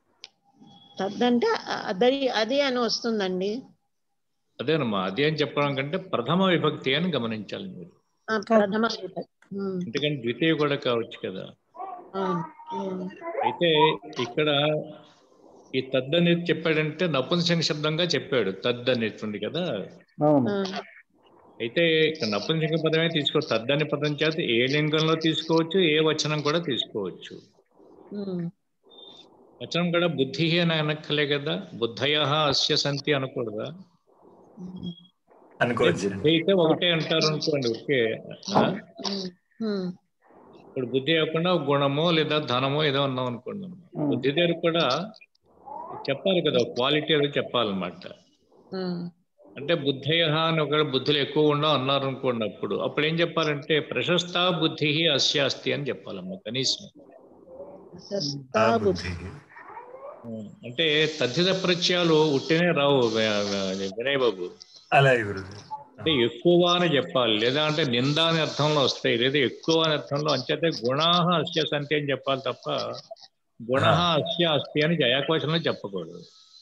తద్దంటే అ- అది అది అని వస్తుందండి అదేనమ్మా అదే అని చెప్పడం కంటే ప్రథమ విభక్తి అని గమనించాలి మీరు ఆ, ప్రథమ విభక్తి. ఉమ్, ఎందుకంటే ద్వితీయ కూడా కావచ్చు కదా అవును. ఉమ్, అయితే ఇక్కడ ఈ తద్ అనేది చెప్పాడంటే నపుంసక శబ్దంగా చెప్పాడు తద్ అనేటువంటి కదా అవును ఆ, అయితే ఇక్కడ నపుంసక పదమే తీసుకో తద్ అనే పదం చేత ఏ లింగంలో తీసుకోవచ్చు ఏ వచనం కూడా తీసుకోవచ్చు ఉమ్, వచనం కూడా బుద్ధి అని అనక్కలే కదా బుద్ధయ అస్య సంతి అనకూడదా ఉమ్, అనుకోవచ్చు బుద్ధి అయితే ఒకటే అంటారు అనుకోండి ఓకే ఆ? ఉమ్, ఉమ్, ఇప్పుడు బుద్ధి కాకుండా ఒక గుణమో లేదా ధనమో ఏదో ఉన్నాం అనుకోండి ఉమ్. బుద్ధి దగ్గర కూడా చెప్పాలి కదా క్వాలిటీ ఏదో చెప్పాలన్నమాట ఉమ్, అంటే బుద్ధయ అని ఒక బుద్ధులు ఎక్కువ ఉండవు అన్నారు అనుకోండి అప్పుడు అప్పుడు ఏం చెప్పాలంటే ప్రశస్త బుద్ధి అస్యాస్తి అని చెప్పాలమ్మా కనీసం శస్తా ఆ బుద్ధి. బుద్ధి ఉం. అంటే తద్ధిత ప్రత్యయాలు ఉట్టినే రావు వ- వ- వినయ్ బాబు అలాగే గురుగారు అంటే ఎక్కువ అని చెప్పాలి లేదా అంటే నింద అనే అర్థంలో వస్తాయి లేదా ఎక్కువ అనే అర్థంలో అంచేతే గుణాహ అస్య సంతి అని చెప్పాలి తప్ప గుణ అస్య అస్తి అని జయాకోచంలో చెప్పకూడదు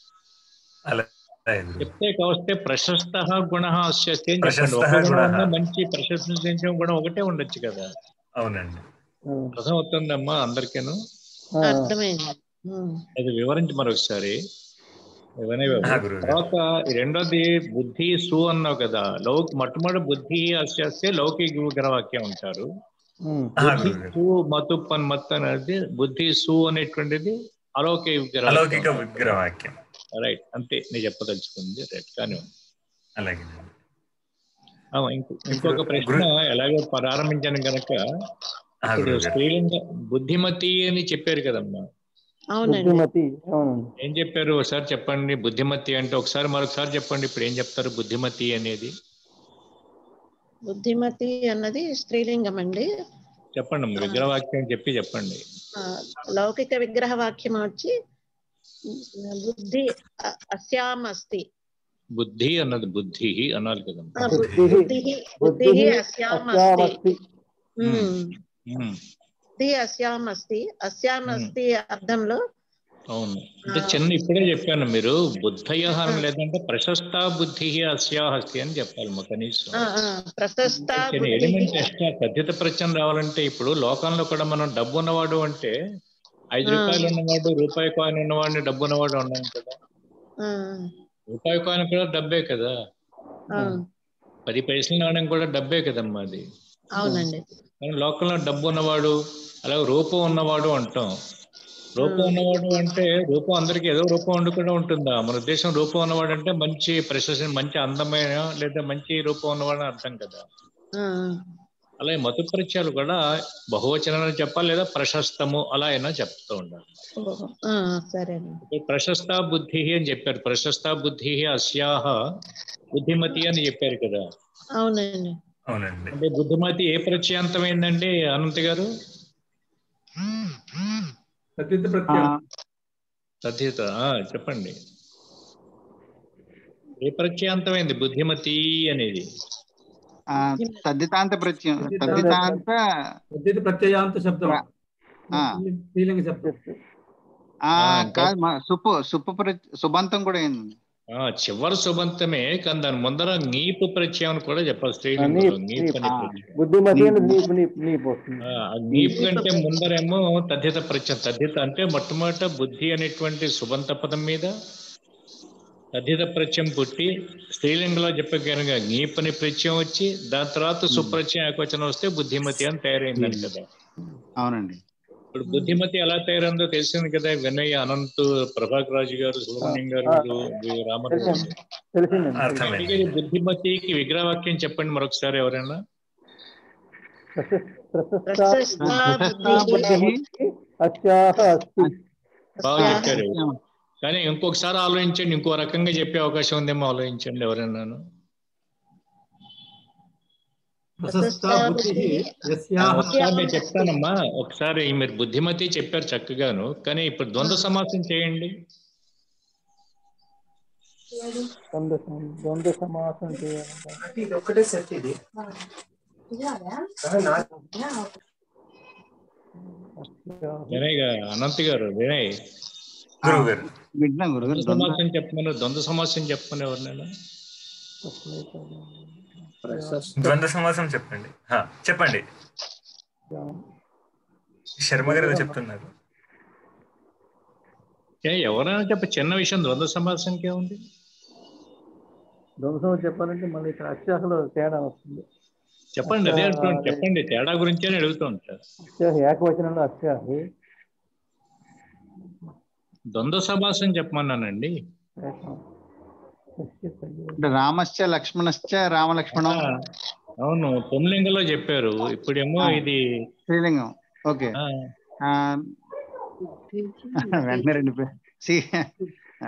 అలాగే గురుగారు చెప్తే కావస్తే ప్రశస్త గుణ అస్య అస్తి అని చెప్పండి ప్రశస్తః ఒక గుణం గుణః. ఉన్నా మంచి ప్రశంసించే గుణం ఒకటే ఉండొచ్చు కదా అవునండి ఉమ్. అర్థం అవుతుందమ్మా అందరికీను ఆ, అర్థమైంది ఉమ్, అది వివరించి మరొకసారి వినయ్ బాబు. ఆ, గురువు గారు. తర్వాత ఈ రెండోది బుద్ధి సు అన్నావు కదా లౌక్ మొట్టమొదటి బుద్ధి అస్యాస్తే లౌకిక విగ్రహవాక్యం ఉంటారు ఉమ్. ఆ, బుద్ధి గురుగారు. సు మతు పన్ మత్ అనేది బుద్ధి సు అనేటువంటిది అలౌకిక అలౌకిక విగ్రహం విగ్రహవాక్యం రైట్ అంతే నేను చెప్పదలుచుకుంది రైట్ కానీ అలాగే ఆ, ఇంకో- ఇంకొక ప్రశ్న ఎలాగో ప్రారంభించాను గనక ఆ, ఇప్పుడు గురువు గారు. స్త్రీలింగ బుద్ధిమతి అని చెప్పారు కదమ్మా అవునండి బుద్ధిమతి అవునండి ఏం చెప్పారు ఒకసారి చెప్పండి బుద్ధిమతి అంటే ఒకసారి మరొకసారి చెప్పండి ఇప్పుడు ఏం చెప్తారు బుద్ధిమతి అనేది బుద్ధిమతి అన్నది స్త్రీలింగం అండి చెప్పండి అమ్మ, విగ్రహవాక్యం చెప్పి చెప్పండి ఆ, లౌకిక విగ్రహ వాక్యం వచ్చి బుద్ధి అ- అస్యాం అస్తి బుద్ధి అన్నది బుద్ధి అనాలి కదమ్మా ఆ, బు- బుద్ధిః బుద్ధి బుద్ధి బుద్ధిః అస్యాం అస్తి అస్యామస్తి ఉమ్. ఉమ్, బుద్ధి అస్యాం అస్తి అస్యాం అస్తి అర్థంలో అవును అంటే చిన్న ఇప్పుడే చెప్పాను మీరు బుద్ధయ అని లేదంటే ప్రశస్త బుద్ధి అస్యాహస్తి అని చెప్పాలి మా కనీసం ఆ, ఆ, ప్రశస్త చిన్న బుద్ధి ఎలిమెంట్ ఎక్స్ట్రా తద్ధిత ప్రత్యయం రావాలంటే ఇప్పుడు లోకంలో కూడా మనం డబ్బు ఉన్నవాడు అంటే ఐదు ఆ. రూపాయలు ఉన్నవాడు రూపాయి కాయిన్ ఉన్నవాడిని డబ్బు ఉన్నవాడు ఉన్నాం కదా ఆ, రూపాయి కాయిన్ కూడా డబ్బే కదా ఆ, పది పైసల నాణ్యం కూడా డబ్బే కదమ్మా అది అవునండి కానీ లోకంలో డబ్బు ఉన్నవాడు అలాగే రూపం ఉన్నవాడు అంటాం రూపం ఉన్నవాడు అంటే రూపం అందరికీ ఏదో రూపం ఉండి కూడా ఉంటుందా మన ఉద్దేశం రూపం ఉన్నవాడు అంటే మంచి ప్రశస్తి మంచి అందమైన లేదా మంచి రూపం ఉన్నవాడు అని అర్థం కదా ఆ, అలాగే మతు పరిచయాలు కూడా బహువచనాలు చెప్పాలి లేదా ప్రశస్తము అలా అయినా చెప్తూ ఉండాలి ఓహో, ఆ, సరేనండి ఇప్పుడు ప్రశస్త బుద్ధి అని చెప్పారు ప్రశస్త బుద్ధి అస్యాహ బుద్ధిమతి అని చెప్పారు కదా అవునండి అవునండి అంటే బుద్ధిమతి ఏ ప్రత్యయాంతమైందండి అనంత్ గారు ప్రత్యుత ఆ, ప్రత్యయం తథిత ఆ, చెప్పండి ఏ ప్రత్యయాంతమైంది బుద్ధిమతి అనేది ఆ, తద్దితాంత ప్రత్యయం తద్దితాంత ప్రత్యుత ప్రత్యయాంత శబ్దం ఆ. స్త్రీలింగ శబ్దం ఆ, ఆ, కాదు మా సుప్పు సుప్పు ప్ర- సుబంతం కూడా అయింది ఆ చివరి సుబంతమే కానీ దాని ముందర నీపు ప్రత్యయం అని కూడా చెప్పాలి నీప్, స్త్రీలింగంలో నీప్ నీప్. అనే ఆ. ప్రత్యయం బుద్ధిమతి అని నీపు నీపు నీపు వస్తుంది ఆ, ఆ నీప్ కంటే ముందరేమో తద్ధిత ప్రత్యయం తద్ధిత అంటే మొట్టమొదట బుద్ధి అనేటువంటి సుబంత పదం మీద తద్ధిత ప్రత్యయం పుట్టి స్త్రీలింగంలో చెప్పే కనుక నీప్ అనే ప్రత్యయం వచ్చి దాని తర్వాత సుప్రత్యయం ఏకవచనం వస్తే బుద్ధిమతి అని తయారైందని కదా అవునండి ఇప్పుడు బుద్ధిమతి ఎలా తయారైందో తెలిసింది కదా వినయ్ అనంత్ ప్రభాకర్ రాజు గారు సుబ్రహ్మణ్యం గారు వీళ్ళు, వీళ్ళు రామారావు గారు. తెలిసిందండి అర్థమైంది అడిగేది బుద్ధిమతికి విగ్రహవాక్యం చెప్పండి మరొకసారి ఎవరైనా ప్రశస్తా బుద్ధిః అత్యాహ అస్తి బాగా చెప్పారు కానీ ఇంకొకసారి ఆలోచించండి ఇంకో రకంగా చెప్పే అవకాశం ఉందేమో ఆలోచించండి ఎవరైనాను ప్రశస్తా బుద్ధిః యస్యాహ ఒకసారి నేను చెప్తానమ్మా ఒకసారి మీరు బుద్ధిమతి చెప్పారు చక్కగాను కానీ ఇప్పుడు ద్వంద్వ సమాసం చేయండి ద్వంద్వ సమ- ద్వంద్వ సమాసం చేయాలంటే ఇది ఒకటే సెట్ ఇది అత్యాహ వినయ్ గారు అనంత్ గారు వినయ్ గురువు గారు వింటున్నా గురుగారు ద్వంద్వ సమాసం చెప్పమని ద్వంద్వ సమాసం చెప్పమని ఎవరినైనా ద్వంద్వ సమాసం చెప్పండి హా, చెప్పండి శర్మ గారు ఏదో చెప్తున్నారు ఏ, ఎవరైనా చెప్ప చిన్న విషయం ద్వంద్వ సమాసంకి ఏముంది ద్వంద్వ సమాసం చెప్పాలంటే మళ్ళీ ఇక్కడ అత్యాహలో తేడా వస్తుంది చెప్పండి అదే అంటున్నాను చెప్పండి తేడా గురించే అడుగుతూ ఉంటారు అత్యాహ ఏకవచనంలో అత్యాహి ద్వంద్వ సమాసం చెప్పమన్నానండి ఏకం. అంటే రామశ్చ లక్ష్మణశ్చ రామలక్ష్మణం ఆ, అవును పుంలింగంలో చెప్పారు ఇప్పుడేమో ఆ. ఇది శ్రీలింగం ఓకే ఆ, ఆ, వెంటనే రెండు పే- సి ఆ,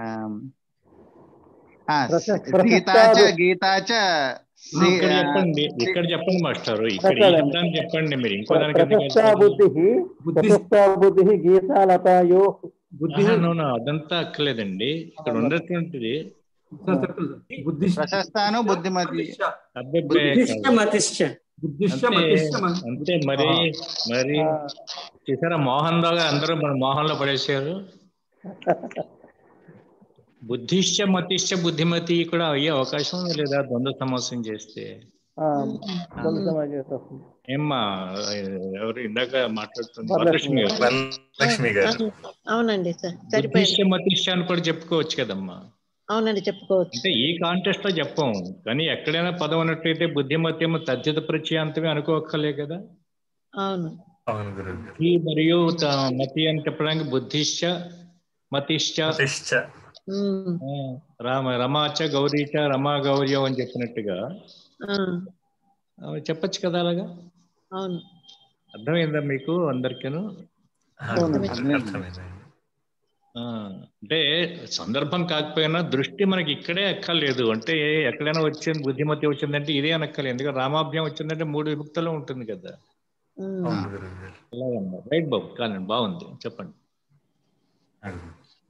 ఆ, ప్రశ- సీతాచ ప్రశస్తాలు- గీతాచ శ్రీ- ఇక్కడ ఆ, చెప్పండి ఇక్కడ చెప్పండి మాస్టారు ఇక్కడ ఈ చెప్పాలండి. శబ్దాన్ని చెప్పండి మీరు ఇంకో దానికి ఎందుకు ప్రశస్తా వెళ్తారు? బుద్ధి బుద్ధి ప్రశస్తా బుద్ధి గీతాలతాయో బుద్ధి ఆహా, no, no, అదంతా అక్కర్లేదండి ఇక్కడ ఉన్నటువంటిది సార్ చెప్తాను సార్ బుద్ధి ప్రశస్తాను బుద్ధిమతి అబ్బబ్బే బుద్ధిశ్చ కాదు. మతిశ్చ బుద్ధిష్ట అంతే మతిష్ట మ- అంతే మరి మరి ఆ, చూసారా మోహన్ రావు గారు అందరూ మన మోహన్లో పడేశారు బుద్ధిశ్చ మతిశ్చ బుద్ధిమతి కూడా అయ్యే అవకాశం ఉంది లేదా ద్వంద్వ సమాసం చేస్తే ఆ, ద్వంద్వ సమాసం చేస్తే వస్తుంది ఏమ్మా ఎవరు ఇందాక మాట్లాడుతుంది వరలక్ష్మి వరలక్ష్మి గారు లక్ష్మి గారు అవునండి సార్ బుద్ధిశ్చ సరిపోయింది మతిశ్చ అని కూడా చెప్పుకోవచ్చు కదమ్మా అవునండి చెప్పుకోవచ్చు అంటే ఈ కాంటెస్ట్ లో చెప్పం కానీ ఎక్కడైనా పదం అన్నట్లయితే బుద్ధిమత్యము తద్ధిత ప్రత్యయాంతమే అనుకోక్కర్లే కదా అవును అవును గురువు గారు ఈ మరియు త- మతి అని చెప్పడానికి బుద్ధిశ్చ మతిశ్చ ప్రతిష్ఠ ఉమ్, ఆ, రామ రమాచ గౌరీచ రమా గౌర్యం అని చెప్పినట్టుగా ఆ, ఆ, చెప్పొచ్చు కదా అలాగా అవును అర్థమైందా మీకు అందరికీను అర్థమైందండి ఆ, అంటే సందర్భం కాకపోయినా దృష్టి మనకి ఇక్కడే ఎక్కర్లేదు అంటే ఎక్కడైనా వచ్చింది బుద్ధిమతి వచ్చిందంటే ఇదే అనక్కర్లేదు ఎందుకంటే రామాభ్యం వచ్చిందంటే మూడు విభక్తులు ఉంటుంది కదా ఉమ్, అవును గురువు గారు అలాగమ్మా రైట్ బాబు కానీ బాగుంది చెప్పండి అవును.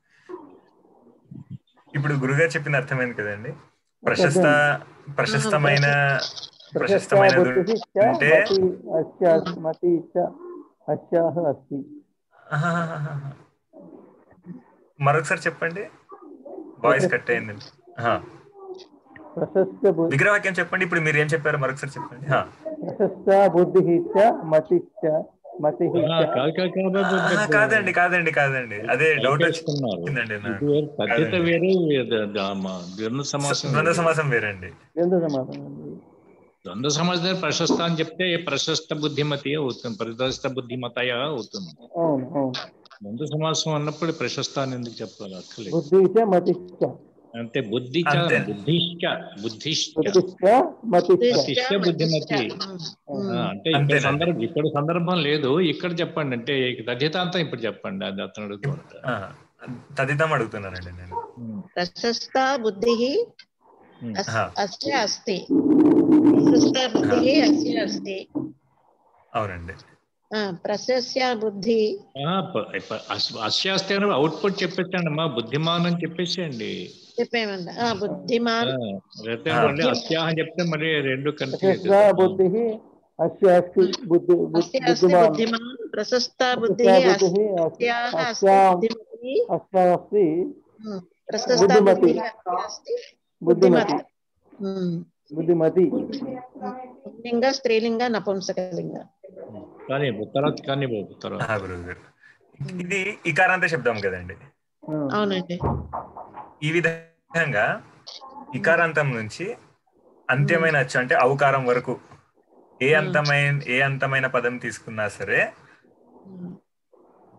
ఇప్పుడు గురుగారు చెప్పింది అర్థమైంది కదండి ప్రశస్త ప్రశస్తమైన ప్రశస్తా ప్రశస్తమైన బుద్ధి అంటే మతి అస్య మతి చ అస్యాహ అస్తి ఆహాహాహాహా. మరొకసారి చెప్పండి వాయిస్ కట్ అయిందండి ఆహా. ప్రశస్త బు- విగ్రహవాక్యం చెప్పండి ఇప్పుడు మీరు ఏం చెప్పారు మరొకసారి చెప్పండి ఆహా. ప్రశస్త బుద్ధి చ మతి చ మతి ఆ, కాదు కాదు కాదు బాబు, ఆహా, పెద్ద కాదండి కాదండి కాదండి అదే డౌట్ కలిపేసుకున్నారు. వచ్చిందండి నాకు. ఇది వేరు, పద్ధతి వేరు ఇది ద- మా ద్వంద్వ సమాసం ద్వంద్వ వేరు. సమాసం వేరండి ఎందుకు సమాధానం ద్వంద్వ సమాసం ప్రశస్త అని చెప్తే ప్రశస్త బుద్ధిమతి అవుతుంది ప్రశస్త బుద్ధిమతయ అవుతుంది అవును అవును ద్వంద్వ సమాసం అన్నప్పుడు ప్రశస్త అని ఎందుకు చెప్పాలి అక్కర్లేదు బుద్ధి చ మతి చ అంటే బుద్ధి చ అంతే. బుద్ధిశ్చ బుద్ధిశ్చ బుద్ధి చ మతి చ మతిశ్చ బుద్ధిమతి ఉమ్, ఆ, అంటే ఇక్కడ అంతేనండి. సందర్భం ఇక్కడ సందర్భం లేదు ఇక్కడ చెప్పండి అంటే తదితాంతం ఇప్పుడు చెప్పండి అది అతను అడుగుతుంటా ఆ, తదితం అడుగుతున్నానండి నేను ప్రశస్త బుద్ధి అస్- ఆహా. అస్య అస్తి ప్రశస్త బుద్ధి అస్య అస్తి అవునండి ఆ, ప్రశస్య బుద్ధి అస్యాస్తే అవుట్పుట్ చెప్పేసండి అమ్మా బుద్ధిమాన్ అని చెప్పేసేయండి చెప్పేమండి ఆ, బుద్ధిమాన్ లేకపోతే ఆ. మళ్ళీ అస్యా అని చెప్తే మళ్ళీ రెండు ప్రశస్త కన్ఫ్యూజ్ బుద్ధి అస్య అస్తి బుద్ధి అస్య అస్తి బుద్ధిమాన్ బుద్ధిమాన్ ప్రశస్త బుద్ధి ప్రశస్త బుద్ధి అస్యాహ అస్తి అస్యాం బుద్ధిమతి అస్య అస్తి ఉమ్, ప్రశస్త బుద్ధిమతి. బుద్ధి అస్య అస్తి బుద్ధిమతి ఉమ్, బుద్ధిమతి లింగ స్త్రీలింగ నపుంసకలింగ కానీ తర్వాత కానీ బాబు తర్వాత ఆహా, గురువు గారు ఇది ఇకారాంత శబ్దం కదండి ఆ, అవునండి ఈ విధంగా ఇకారాంతం నుంచి అంత్యమైన అచ్చు అంటే ఔకారం వరకు ఏ అంతమైన ఏ అంతమైన పదం తీసుకున్నా సరే ఉమ్,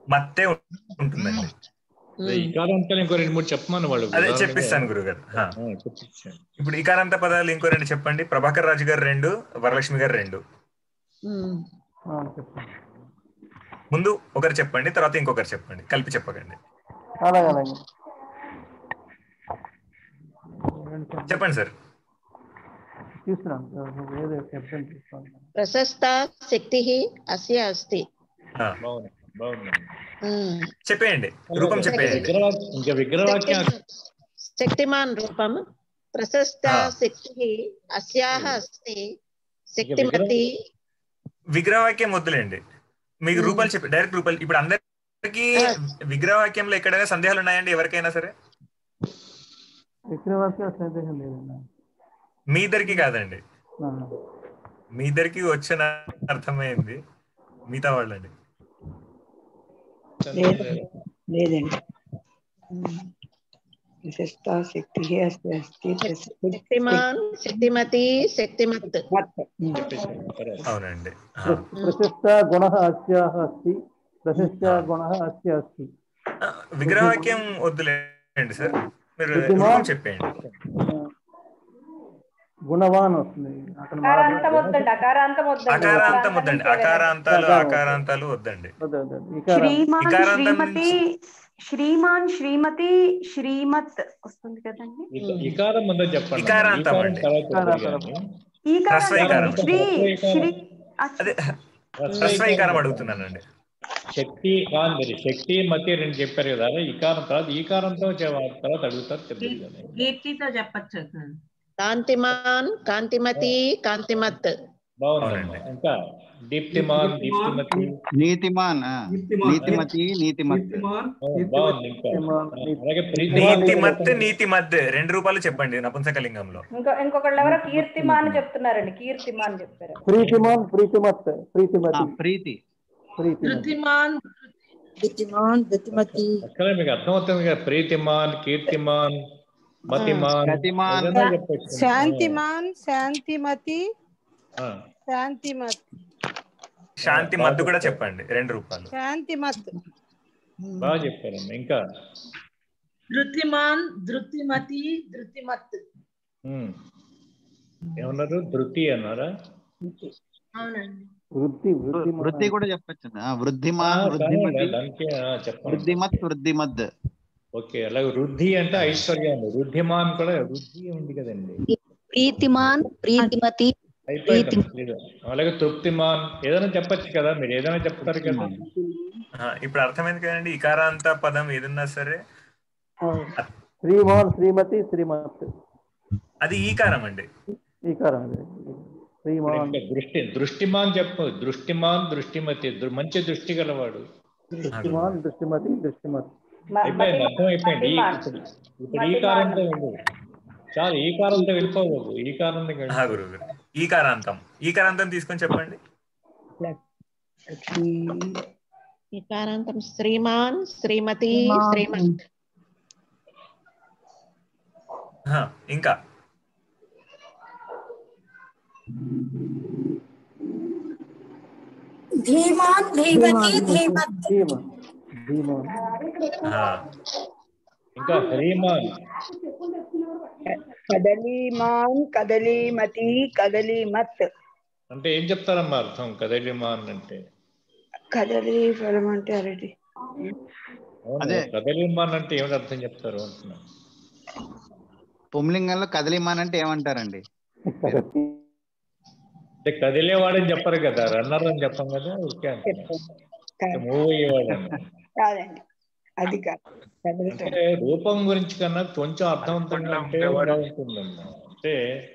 మత్తే ఉంటుందండి అదే ఇకారాంతాలు ఇంకో రెండు మూడు చెప్పమని వాళ్ళు అదే ఉదాహరణగా- చెప్పిస్తాను గురుగారు హా. ఆ, చెప్పిస్తాను. ఇప్పుడు ఇకారాంత పదాలు ఇంకో రెండు చెప్పండి ప్రభాకర్ రాజు గారు రెండు వరలక్ష్మి గారు రెండు ఉమ్. ఆ, చెప్పండి ముందు ఒకరు చెప్పండి తర్వాత ఇంకొకరు చెప్పండి కలిపి చెప్పకండి అలాగే అలాగే చెప్పండి సార్ తీసుకున్నాను ఏదో చెప్పండి తీసుకోండి ప్రశస్త శక్తి అస్య అస్తి ఆ, బాగుంది బాగుంది ఉమ్. చెప్పేయండి రూపం చెప్పేయండి విగ్రహ- ఇంకా విగ్రహవాక్యం శక్తిమాన్- శక్తిమాన్ రూపం ప్రశస్త ఆ. శక్తి అస్యాహ అస్తి శక్తిమతి విగ్రహవాక్యం వద్దులేండి మీకు రూపాలు చెప్పి డైరెక్ట్ రూపాలు ఇప్పుడు అందరికి విగ్రహవాక్యంలో ఎక్కడైనా సందేహాలు ఉన్నాయండి ఎవరికైనా సరే విక్రవాక్య సందేహం లేదన్నా మీ ఇద్దరికి కాదండి ఆ, మీ ఇద్దరికి వచ్చిన అర్థమైంది మిగతా వాళ్ళండి లేదండి విశిష్ట శక్తి అస్తి అస్తి శక్తిమాన్ శక్తిమతి శక్తిమత్ అవునండి ఆ. ప్రశస్త గుణ అస్యాహ అస్తి ప్రశస్త గుణ అస్య అస్తి ఆ, విగ్రహవాక్యం వద్దులేండి సార్ మీరు బుద్ధిమాన్. రూపం చెప్పేయండి గుణవాన్ వస్తుంది అక్కడ అకారాంతం వద్దండి అకారాంతం వద్దండి అకారాంతం అకారాంతం వద్దండి నుంచే వెళ్ళండి. అకారాంతాలు అకారం. అకారాంతాలు వద్దండి వద్దు, వద్దు, వద్దు. ఇకారం. శ్రీమాన్ ఇకారాంతం శ్రీమతి శ్రీమాన్ శ్రీమతి శ్రీమత్ వస్తుంది కదండి ఇక- ఇకారం ముందు చెప్పండి ఇకారాంతం ఈకారం అండి. తర్వాత ఇకారాంతం. వద్దు కానీ. ఈ హ్రస్వ ఇకారం. శ్రీ శ్రీ అదే హ్రస్వ ఇకారం అడుగుతున్నానండి శక్తి కాదు మీరు శక్తి మతి రెండు చెప్పారు కదా అదే ఇకారం తర్వాత ఈకారంతో చె- తర్వాత అడుగుతారు చెప్తారు కదా కీర్తితో చెప్పచ్చు కాంతిమాన్ కాంతిమతి కాంతిమత్ బాగుందండి ఇంకా దీప్తిమాన్ దీప్తిమతి నీతిమాన్ ఆ, నీతిమాన్. నీతిమతి నీతిమత్ కీర్తిమాన్ ఆ, బాగుంది ఇంకా నీతిమాన్, నీతి- అలాగే ప్రీతిమాన్ నీతి మత్ నీతి మధ్య రెండు రూపాయలు చెప్పండి నపుంసకలింగంలో ఇంకో ఇంకొకళ్ళు ఎవరో కీర్తిమా అని చెప్తున్నారండి కీర్తిమా అని చెప్పారు ప్రీతిమాన్ ప్రీతిమత్ ఆ, ప్రీతిమతి ప్రీతి ప్రీతిమతి ధృతిమాన్ ధృతిమాన్ ధృతిమతి అక్కడ మీకు అర్థమవుతుంది కదా ప్రీతిమాన్ కీర్తిమాన్ మతిమాన్ గతిమాన్. ఏదైనా చెప్పొచ్చు. శాంతిమాన్ శాంతిమతి ఆ, శాంతిమత్ శాంతి మద్దు కూడా చెప్పండి రెండు రూపాయలు శాంతిమత్ బాగా చెప్పారమ్మా ఇంకా ధృతిమాన్ ధృతిమతి ధృతిమత్ ఉమ్. ఏమన్నారు ధృతి అన్నారా అవునండి వృద్ధి వృద్ధి వృద్ధి కూడా చెప్పచ్చు ఆ, వృద్ధిమాన్ ఆ, వృద్ధిమతి కానివ్వండి, దానికి ఆ, చెప్పండి వృద్ధిమత్ వృద్ధిమద్ ఓకే అలాగే వృద్ధి అంటే ఐశ్వర్యం వృద్ధిమాన్ కూడా వృద్ధి ఉంది కదండి ప్రీతిమాన్ ప్రీతిమతి అయిపోయింది లేదు. అలాగే తృప్తిమాన్ ఏదైనా చెప్పొచ్చు కదా మీరు ఏదైనా చెప్తారు కదా ఆ, ఇప్పుడు అర్థమైంది కదండి ఇకారాంత పదం ఏదన్నా సరే శ్రీమాన్ శ్రీమతి శ్రీమత్ అది ఈకారం అండి ఈకారం అదే. శ్రీమాన్ ఇంకా దృష్టి దృష్టిమాన్ చెప్పు దృష్టిమాన్ దృష్టిమతి దృ- మంచి దృష్టి గలవాడు దృష్టిమాన్ దృష్టిమతి దృష్టిమత్ మ- అయిపోయింది మతి- అర్థం అయిపోయింది ఈ- మతిమాన్. ఇప్పుడు ఇప్పుడు ఈ మతిమాన్. కారంతో వెళ్ళు చాలు ఈ కారంతో వెళ్ళిపోవద్దు ఈ కారంతో ఆ, గురువు గారు ఈకారాంతం ఈకారాంతం తీసుకొని చెప్పండి ఇకారాంతం శ్రీమాన్ శ్రీమతి శ్రీమాన్. శ్రీమత్ ఆ, ఇంకా ధీమాన్ ధీమతి ధీమత్ ధీమాన్ ధీమాన్ ఆ, ఇంకా హరిమాన్ కదలీమాన్ కదలీమతి కదలీమత్ అంటే ఏం చెప్తారమ్మా అర్థం కదలిమాన్ అంటే కదలి ఫలం అంటే అరటి అవును, అదే. కదలిమాన్ అంటే ఏమిటి అర్థం చెప్తారు అంటున్నా పుంలింగంలో కదలిమాన్ అంటే ఏమంటారండి అంటే కదిలేవాడని చెప్పరు కదా రన్నర్ అని చెప్పం కదా ఊరికే అంటున్నా. మూవ్ అయ్యేవాడని కాదండి అది కాదు కదలటం అంటే రూపం గురించి కన్నా కొంచెం అర్థవంతంగా అంటే బాగుంటుందమ్మా అంటే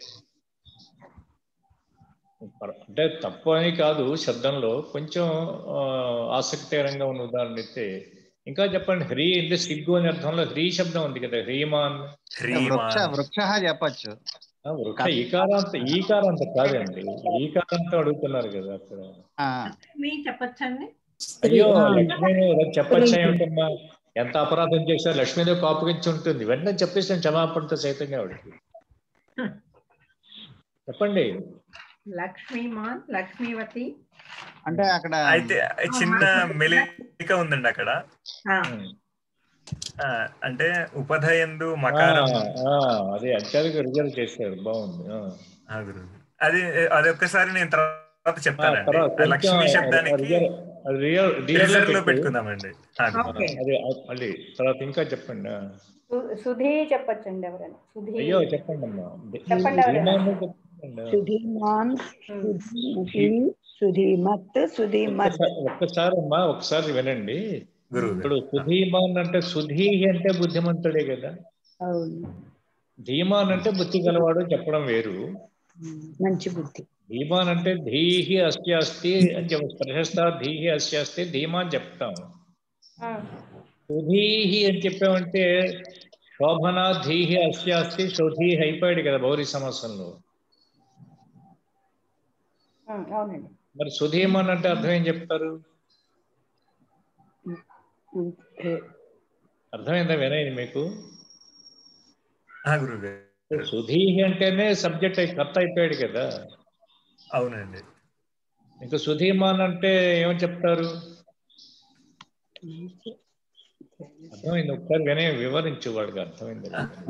అంటే తప్పు అని కాదు శబ్దంలో కొంచెం ఆ, ఆసక్తికరంగా ఉన్న ఉదాహరణ అయితే ఇంకా చెప్పండి హ్రీ అంటే సిగ్గు అనే అర్థంలో హ్రీ శబ్దం ఉంది కదా హ్రీమాన్ వృక్ష హ్రీమాన్ వృక్ష చెప్పచ్చు ఆ, వృక్ష ఈకారాంత ఈకారాంత కాదండి ఈకారాంతం అడుగుతున్నారు కదా అక్కడ ఆ, మీ చెప్పచ్చండి అయ్యో లక్ష్మీదేవి చెప్పచ్చా ఏమిటమ్మా ఎంత అపరాధం చేశారు లక్ష్మీదేవి కోపగించి ఉంటుంది వెంటనే చెప్పేసాను క్షమాపణతో సైతంగా ఆవిడకి చెప్పండి లక్ష్మీమాన్ లక్ష్మీవతి అంటే అక్కడ అయితే చిన్న మెలిక ఉందండి అక్కడ ఆ, అంటే ఉపధయందు మకారం ఆ, అదే అత్యధిక రిజర్వ్ చేశారు బాగుంది ఆ. ఆ, గురువు. అది అది ఒక్కసారి నేను తర్వాత ఆ, చెప్తానండి తర్వాత ఆ లక్ష్మీ కొంచెం శబ్దానికి రిజర్వ్- అది రియల్ రియల్ రిజర్వ్ లో పెట్టు. పెట్టుకుందామండి ఆ, గురువు. ఓకే అదే మళ్ళీ తర్వాత ఇంకా చెప్పండి ఆ. సు- సుధీ చెప్పొచ్చండి ఎవరైనా సుధీ అయ్యో చెప్పండి అమ్మా చెప్పండి ఎవరైనా ధీమాన్ని చెప్పండి సుధీమాన్ సుధీ సుధీమత్ సుధీమత్ ఒక్కసారి- ఒక్కసారి అమ్మా ఒకసారి వినండి గురువు ఇప్పుడు సుధీమాన్ అంటే సుధీ అంటే బుద్ధిమంతుడే కదా అవును ధీమాన్ అంటే బుద్ధి గలవాడు చెప్పడం వేరు మంచి బుద్ధి ధీమాన్ అంటే ధీహి అస్తి అస్తి అని చెప్ప- ప్రశస్త ధీహి అస్తి అస్తి ధీమాన్ చెప్తాం సుధీహి అని చెప్పామంటే శోభన ధీహి అస్తి అస్తి సుధీహి అయిపోయాడు కదా భౌరి సమాసంలో అవునండి మరి సుధీమాన్ అంటే అర్థం ఏం చెప్తారు అర్థమైందా వినయండి మీకు ఆ, గురువు గారు సుధీహి అంటేనే సబ్జెక్ట్ అయి కర్త అయిపోయాడు కదా అవునండి ఇంకా సుధీమాన్ అంటే ఏమని చెప్తారు అర్థమైంది ఒకసారి వినయ వివరించు వాడికి అర్థమైంది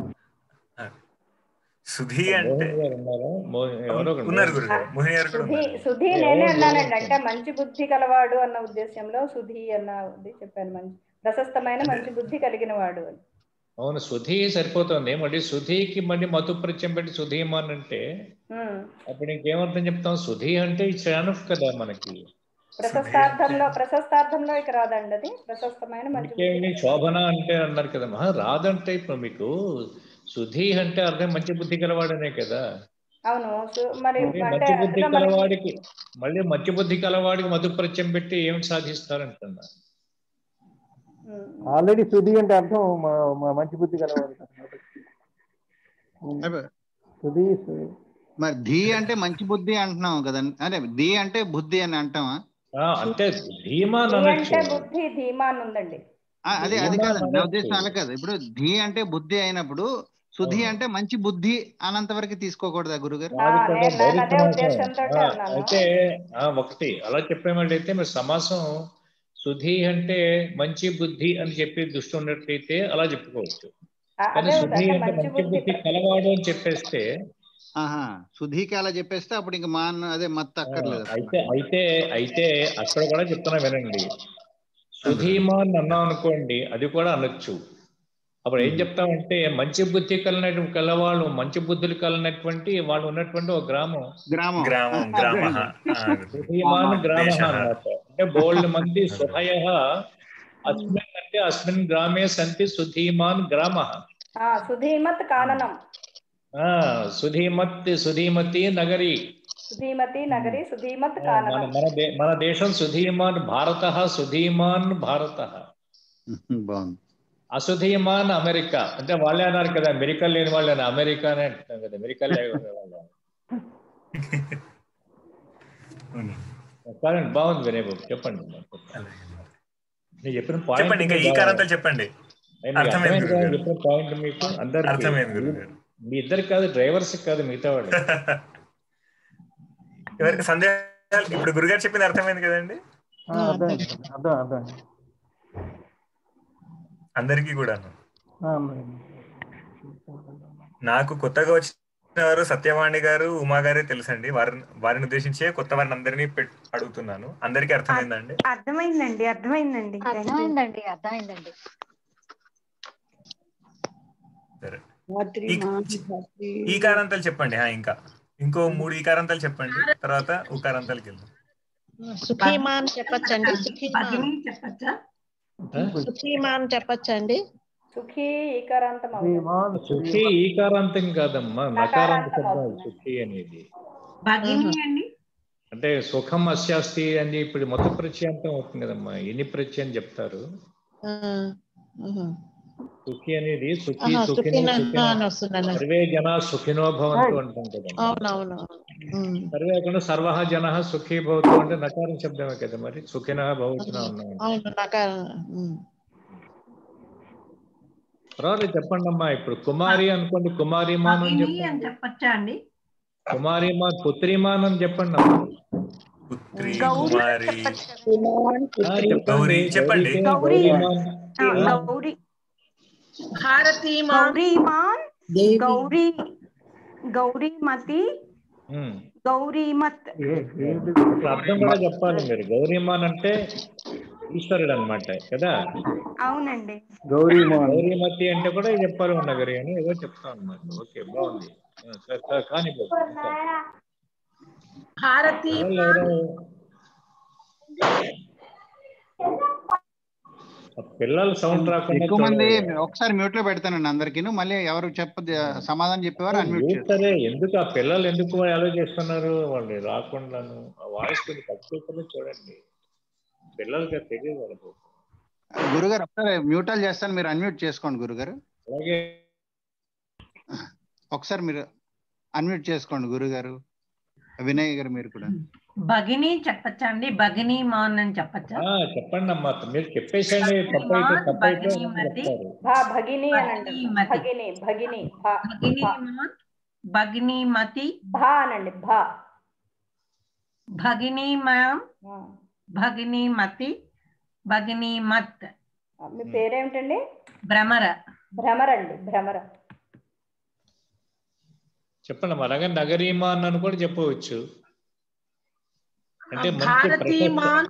సుధీ అంటే మోహన్ గారు ఉన్నారా మోహన్ ఎవరో ఒకరు ఉన్నారు గురువు గారు మోహిని గారు కూడా సుధీ ఉన్నారు సుధీ నేనే అన్నానండి అంటే మంచి బుద్ధి కలవాడు అన్న ఉద్దేశంలో సుధీ అన్నది చెప్పాను మంచి ప్రశస్తమైన మంచి బుద్ధి కలిగిన వాడు అని అవును సుధీ సరిపోతుంది మళ్ళీ సుధీకి మళ్ళీ మధు ప్రత్యం పెట్టి సుధీమాన్ అంటే ఉమ్. అప్పుడు ఇంకేమర్థం చెప్తాం సుధీ అంటే ఇట్స్ కదా మనకి ప్రశస్తార్థంలో ప్రశస్తార్థంలో ఇక రాదండి అది ప్రశస్తమైన మంచి బుద్ధి ఇంకేమి శోభన అంటే అన్నారు కదా మహా రాదంటే ఇప్పుడు మీకు సుధీ అంటే అర్థం మంచి బుద్ధి గలవాడనే కదా అవును సు- మరి మళ్ళీ అంటే మంచి బుద్ధి అందులో మనకి కలవాడికి మళ్ళీ మంచి బుద్ధి కలవాడికి మధు ప్రత్యం పెట్టి ఏం సాధిస్తారంటున్నా ఆల్రెడీ శుద్ధి అంటే అర్థం మా మా మంచి బుద్ధి కలవాలి శుద్ధి శుద్ధి. మరి ధీ అంటే మంచి బుద్ధి అంటున్నాం కదండి అదే ధీ అంటే బుద్ధి అని అంటామా ఆ, అంటే ధీమా ధీ అనొచ్చు అంటే బుద్ధి ధీమాన్ ఉందండి ఆ, అదే అది ధీమా కాదండి నా అనొచ్చు. ఉద్దేశం అలా కాదు ఇప్పుడు ధీ అంటే బుద్ధి అయినప్పుడు సుధి అంటే మంచి బుద్ధి అనంత వరకు తీసుకోకూడదా గురుగారు ఆ, అది కూడా నేను బౌద్ధ నేను అదే సమాసం. ఉద్దేశంతో ఆ, అన్నాను అయితే ఆ, ఒకటి అలా చెప్పేమట్లయితే మీరు సమాసం సుధి అంటే మంచి బుద్ధి అని చెప్పి దృష్టి ఉన్నట్లయితే అలా చెప్పుకోవచ్చు ఆ, కానీ అదే సుధి అంటే అంటే మంచి మంచి బుద్ధి బుద్ధి కలవాడు అని చెప్పేస్తే ఆహా సుధీకి అలా చెప్పేస్తే అప్పుడు ఇంకా మాన్ అదే మత్తు అక్కర్లేదు అయితే అయితే అయితే అక్కడ కూడా చెప్తున్నా వినండి సుధీమాన్ అన్నాం అనుకోండి అది కూడా అనొచ్చు అప్పుడు ఏం చెప్తామంటే మంచి బుద్ధి కలిగిన కలవాళ్ళు మంచి బుద్ధులు కలిగినటువంటి వాళ్ళు ఉన్నటువంటి ఒక గ్రామం గ్రామం గ్రామం గ్రామ సుధీమాన్ గ్రామ దేశः. అన్నమాట అంటే బోల్డ్ మంది సుహయ అస్మిన్ అంటే అస్మిన్ గ్రామే సంతి సుధీమాన్ గ్రామ ఆ, సుధీమత్ కాననం సుధీమత్ సుధీమతి నగరి సుధీమతి నగరి సుధీమత్ మన కాననం మన దే- మన దేశం సుధీమాన్ భారత సుధీమాన్ భారత బాగుంది అసుధీమాన్ అమెరికా అంటే వాళ్ళే అన్నారు కదా అమెరికా లేని వాళ్ళు అని అమెరికానే అంటున్నాం కదా అమెరికా లేని వాళ్ళు కానీ బాగుంది వినయ్ బాబు చెప్పండి నేను చెప్పిన పాయింట్ చెప్పండి ఇంకా ఈ కారంతాలు చెప్పండి అర్థమైంది గురుగారు. చెప్పిన పాయింట్ మీకు అందరికి అర్థమైంది గురుగారు. మీ ఇద్దరు కాదు డ్రైవర్స్ కాదు మిగతా వాళ్ళు ఎవరికి సందేహాలు ఇప్పుడు గురుగారు చెప్పింది అర్థమైంది కదండి ఆ, అర్థమైంది అర్థం అర్థం అందరికీ కూడాను ఆ, అర్థమైంది. నాకు కొత్తగా వచ్చిన వారు సత్యవాణి గారు ఉమా గారే తెలుసండి వారిని వారిని ఉద్దేశించే కొత్త వారిని అందరినీ పెట్- అడుగుతున్నాను అందరికీ అర్థమైందండి అర్థమైందండి అర్థమైందండి Thank you. అర్థమైందండి అర్థమైందండి సరే రాత్రి ఈ- మానరాత్రి ఈ కారంతాలు చెప్పండి ఆ, ఇంకా ఇంకో మూడు ఈ కారంతాలు చెప్పండి తర్వాత ఉకారంతాలకి వెళ్దాం సుఖీమాన్ చెప్పచ్చండి సుఖీమాన్ భగిని చెప్పచ్చా సుఖీమాన్ చెప్పచ్చండి సుఖీ ఈకారాంతం అవుతుంది శ్రీమాన్ సుఖి ఈకారాంతం కాదమ్మా నకారాంత శబ్దం సుఖి అనేది భగిని అండి అంటే సుఖం అస్యాస్తి అని ఇప్పుడు మొత్తం ప్రత్యంతం అవుతుంది కదమ్మా ఎన్ని ప్రత్యయం చెప్తారు ఆ, ఆహా. సుఖి అనేది సుఖి ఆహా, సుఖినో సుఖిన సుఖినో అని వస్తుందన్న సర్వే జన సుఖినో భవంతు అంటాం కదా అవునవును ఉమ్. సర్వే కాకుండా సర్వ జన సుఖీ భవతు అంటే నకారం శబ్దమే కదా మరి సుఖిన భవతున ఉన్నాం అవును నాకు ఉమ్. పర్వాలేదు చెప్పండి అమ్మా ఇప్పుడు కుమారి అనుకోండి కుమారిమాన్ అని భగిని చెప్పండి అని చెప్పచ్చా అండి కుమారిమాన్ పుత్రిమాన్ అని చెప్పండి అమ్మా పుత్రి గౌరీ కుమారి చెప్పచ్చు కదా గౌరీ చెప్పండి గౌరీ ఆ, గౌరీ భారతీమాన్ గౌరీమాన్ దేవి గౌరీ గౌరీమతి గౌరీమత్ ఇప్పుడు అర్థం కూడా చెప్పాలి మీరు గౌరీమాన్ అంటే ఈశ్వరుడు అనమాట కదా అవునండి గౌరీమాన్ గౌరీమతి అంటే కూడా చెప్పాలి ఉన్న గారి అని ఏదో చెప్తాను అనమాట ఓకే బాగుంది ఆ, సరే, సరే, కానీ ఇంకా. భారతీ ఎవరు ఎవరు? ఆ పిల్లలు సౌండ్ రాకుండా ఎక్కువ మంది చూడాలి. ఒకసారి మ్యూట్ లో పెడతానండి అందరికి మళ్ళీ ఎవరు చెప్ప సమాధానం చెప్పేవారు అన్మ్యూట్ చేస్తారు సరే ఎందుకు ఆ పిల్లలు ఎందుకు ఎలా చేస్తున్నారు వాళ్ళు రాకుండాను ఆ వాయిస్ కొంచెం తక్కువ చూడండి పిల్లలకి అది తెలియదు వాళ్ళకు గురుగారు ఒకసారి మ్యూటల్ చేస్తాను మీరు అన్మ్యూట్ చేసుకోండి గురుగారు అలాగే ఒకసారి మీరు అన్మ్యూట్ చేసుకోండి గురుగారు వినయ్ గారు మీరు కూడా భగిని చెప్పచ్చా అండి భగిని మాన్ అని చెప్పచ్చా ఆ, చెప్పండి అమ్మా మీరు చెప్పేసండి తప్పైతే తప్పైతే భగిని మతి చెప్తారు భా భగిని అని అంటారు భగిని మతి. భగిని భగిని భా భగిని భా. మాన్ భగిని మతి భా అనండి భా భగిని మామ్ ఆ. భగిని మతి భగిని మత్ మీ పేరేమిటండి భ్రమర భ్రమర్ అండి భ్రమర చెప్పండి అమ్మా అలాగే నగరీమాన్ అని కూడా చెప్పవచ్చు అంటే మంచి భారతీమాన్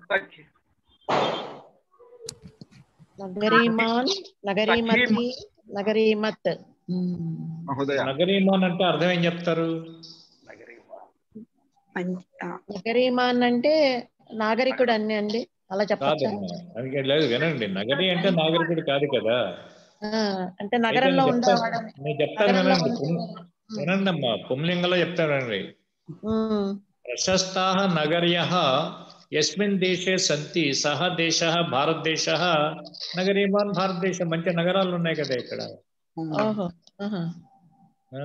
నగరీమాన్ నగరీమతి నగరీమత్ మహోదయ నగరీమాన్ అంటే అర్థం ఏం చెప్తారు మంచి ఆ, నగరీమాన్ అంటే నాగరికుడు అన్ని అండి అలా చెప్పచ్చా కాదమ్మా అందుకే లేదు వినండి నగరి అంటే నాగరికుడు కాదు కదా ఆ, అంటే అయితే నగరంలో నేను చెప్తాను ఉండేవాడని నేను చెప్తాను నగరంలో వినండి ఉండేవాడు. వినండి అమ్మా పుంలింగంలో చెప్తానండి ఉమ్, ప్రశస్తాः నగర్యः యస్మిన్ దేశే సంతి సహ దేశ భారతదేశ నగరీమాన్ భారతదేశం మంచి నగరాలు ఉన్నాయి కదా ఇక్కడ ఓహో ఆహా. ఆ.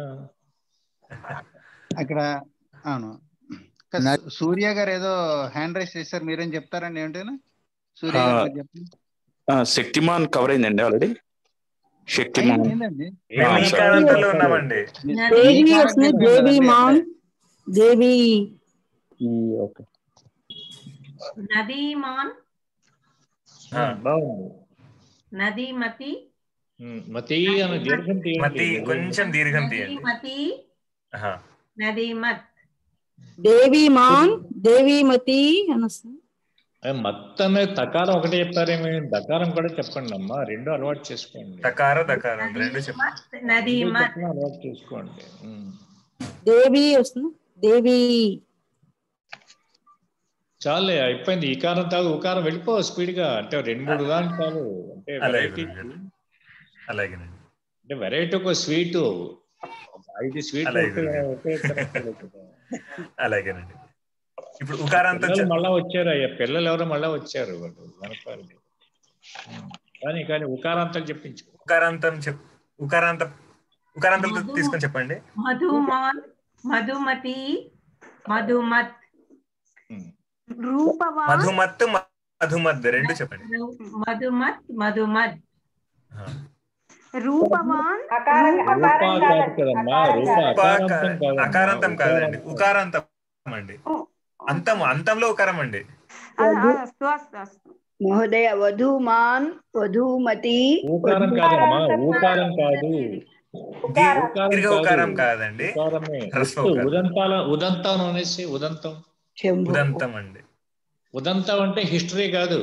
అక్కడ అవును కదా, సూర్య గారు ఏదో హ్యాండ్ రైస్ చేశారు మీరేం చెప్తారండి ఏంటైనా సూర్య గారు మీరు చెప్పండి ఆ, శక్తిమాన్ కవర్ అయిందండి ఆల్రెడీ శక్తిమాన్ ఏంటండి మేము ఈ సరే. కాలంలో ఉన్నామండి దేవి వస్తుంది దేవి మాన్ దేవి ఈ ఓకే నదీ మాన్ ఆ, బాగుంది నదీ మతి ఉమ్, మతి అని దీర్ఘం తీయండి. మతి కొంచెం దీర్ఘం నదీ తీయండి మతి ఆహా. నదీ మత్ దేవి మాన్ దేవిమతి అని వస్తుంది అదే మత్ అనే తకారం ఒకటే చెప్తారేమో దకారం కూడా చెప్పండి అమ్మా రెండు అలవాటు చేసుకోండి దకార దకారం రెండు చెప్పండి మత్ నదీ రెండు మత్ చెప్పినా అలవాటు చేసుకోండి ఉమ్. దేవి వస్తుంది దేవి చాలే అయిపోయింది ఈ కారం తాగు ఉకారం వెళ్ళిపో స్పీడ్ గా అంటే రెండు మూడు దాని చాలు అంటే అలాగే వెరైటీ గురుగారు. అలాగేనండి అంటే వెరైటీ ఒక స్వీట్ ఐదు స్వీట్ అలాగే గురుగారు. అలాగేనండి ఇప్పుడు ఉకారాంతం పిల్లలు చెప్- మళ్ళా వచ్చారు అయ్యా పిల్లలు ఎవరో మళ్ళా వచ్చారు వాళ్ళు వెనకాల కానీ కానీ ఉకారాంతాలు చెప్పించు ఉకారాంతం చెప్ ఉకారాంతం ఉకారాంతం తీసుకొని చెప్పండి మధుమాన్ మధుమతి మధుమత్ రూపవాన్ మధుమత్ మధుమద్ రెండు చెప్పండి మధుమత్ మధుమత్ ఆ. రూపవాన్ అకారం రూపా అకారం కాదు కాదండి కదమ్మా అకారం రూప కాదు ఉపా- అకారాంతం కాదమ్మా అకారాంతం కాదండి ఉకారాంతం. ఉకారాంతం అండి అంతం అంతంలో ఉకారం అండి ఆ, ఆ, అస్తు అస్తు అస్తు మహోదయ వధూమాన్ వధూమతి ఊకారం కాదమ్మా ఊకారం కాదు ఉకారం ఊకారం దీర్ఘ కాదు ఉకారం కాదండి ఉకారమే హ్రస్వ ఉత్తు, ఉకారం. ఉదంతాల ఉదంతం అనేసి ఉదంతం శంభు ఉదంతం అండి ఉదంతం అంటే హిస్టరీ కాదు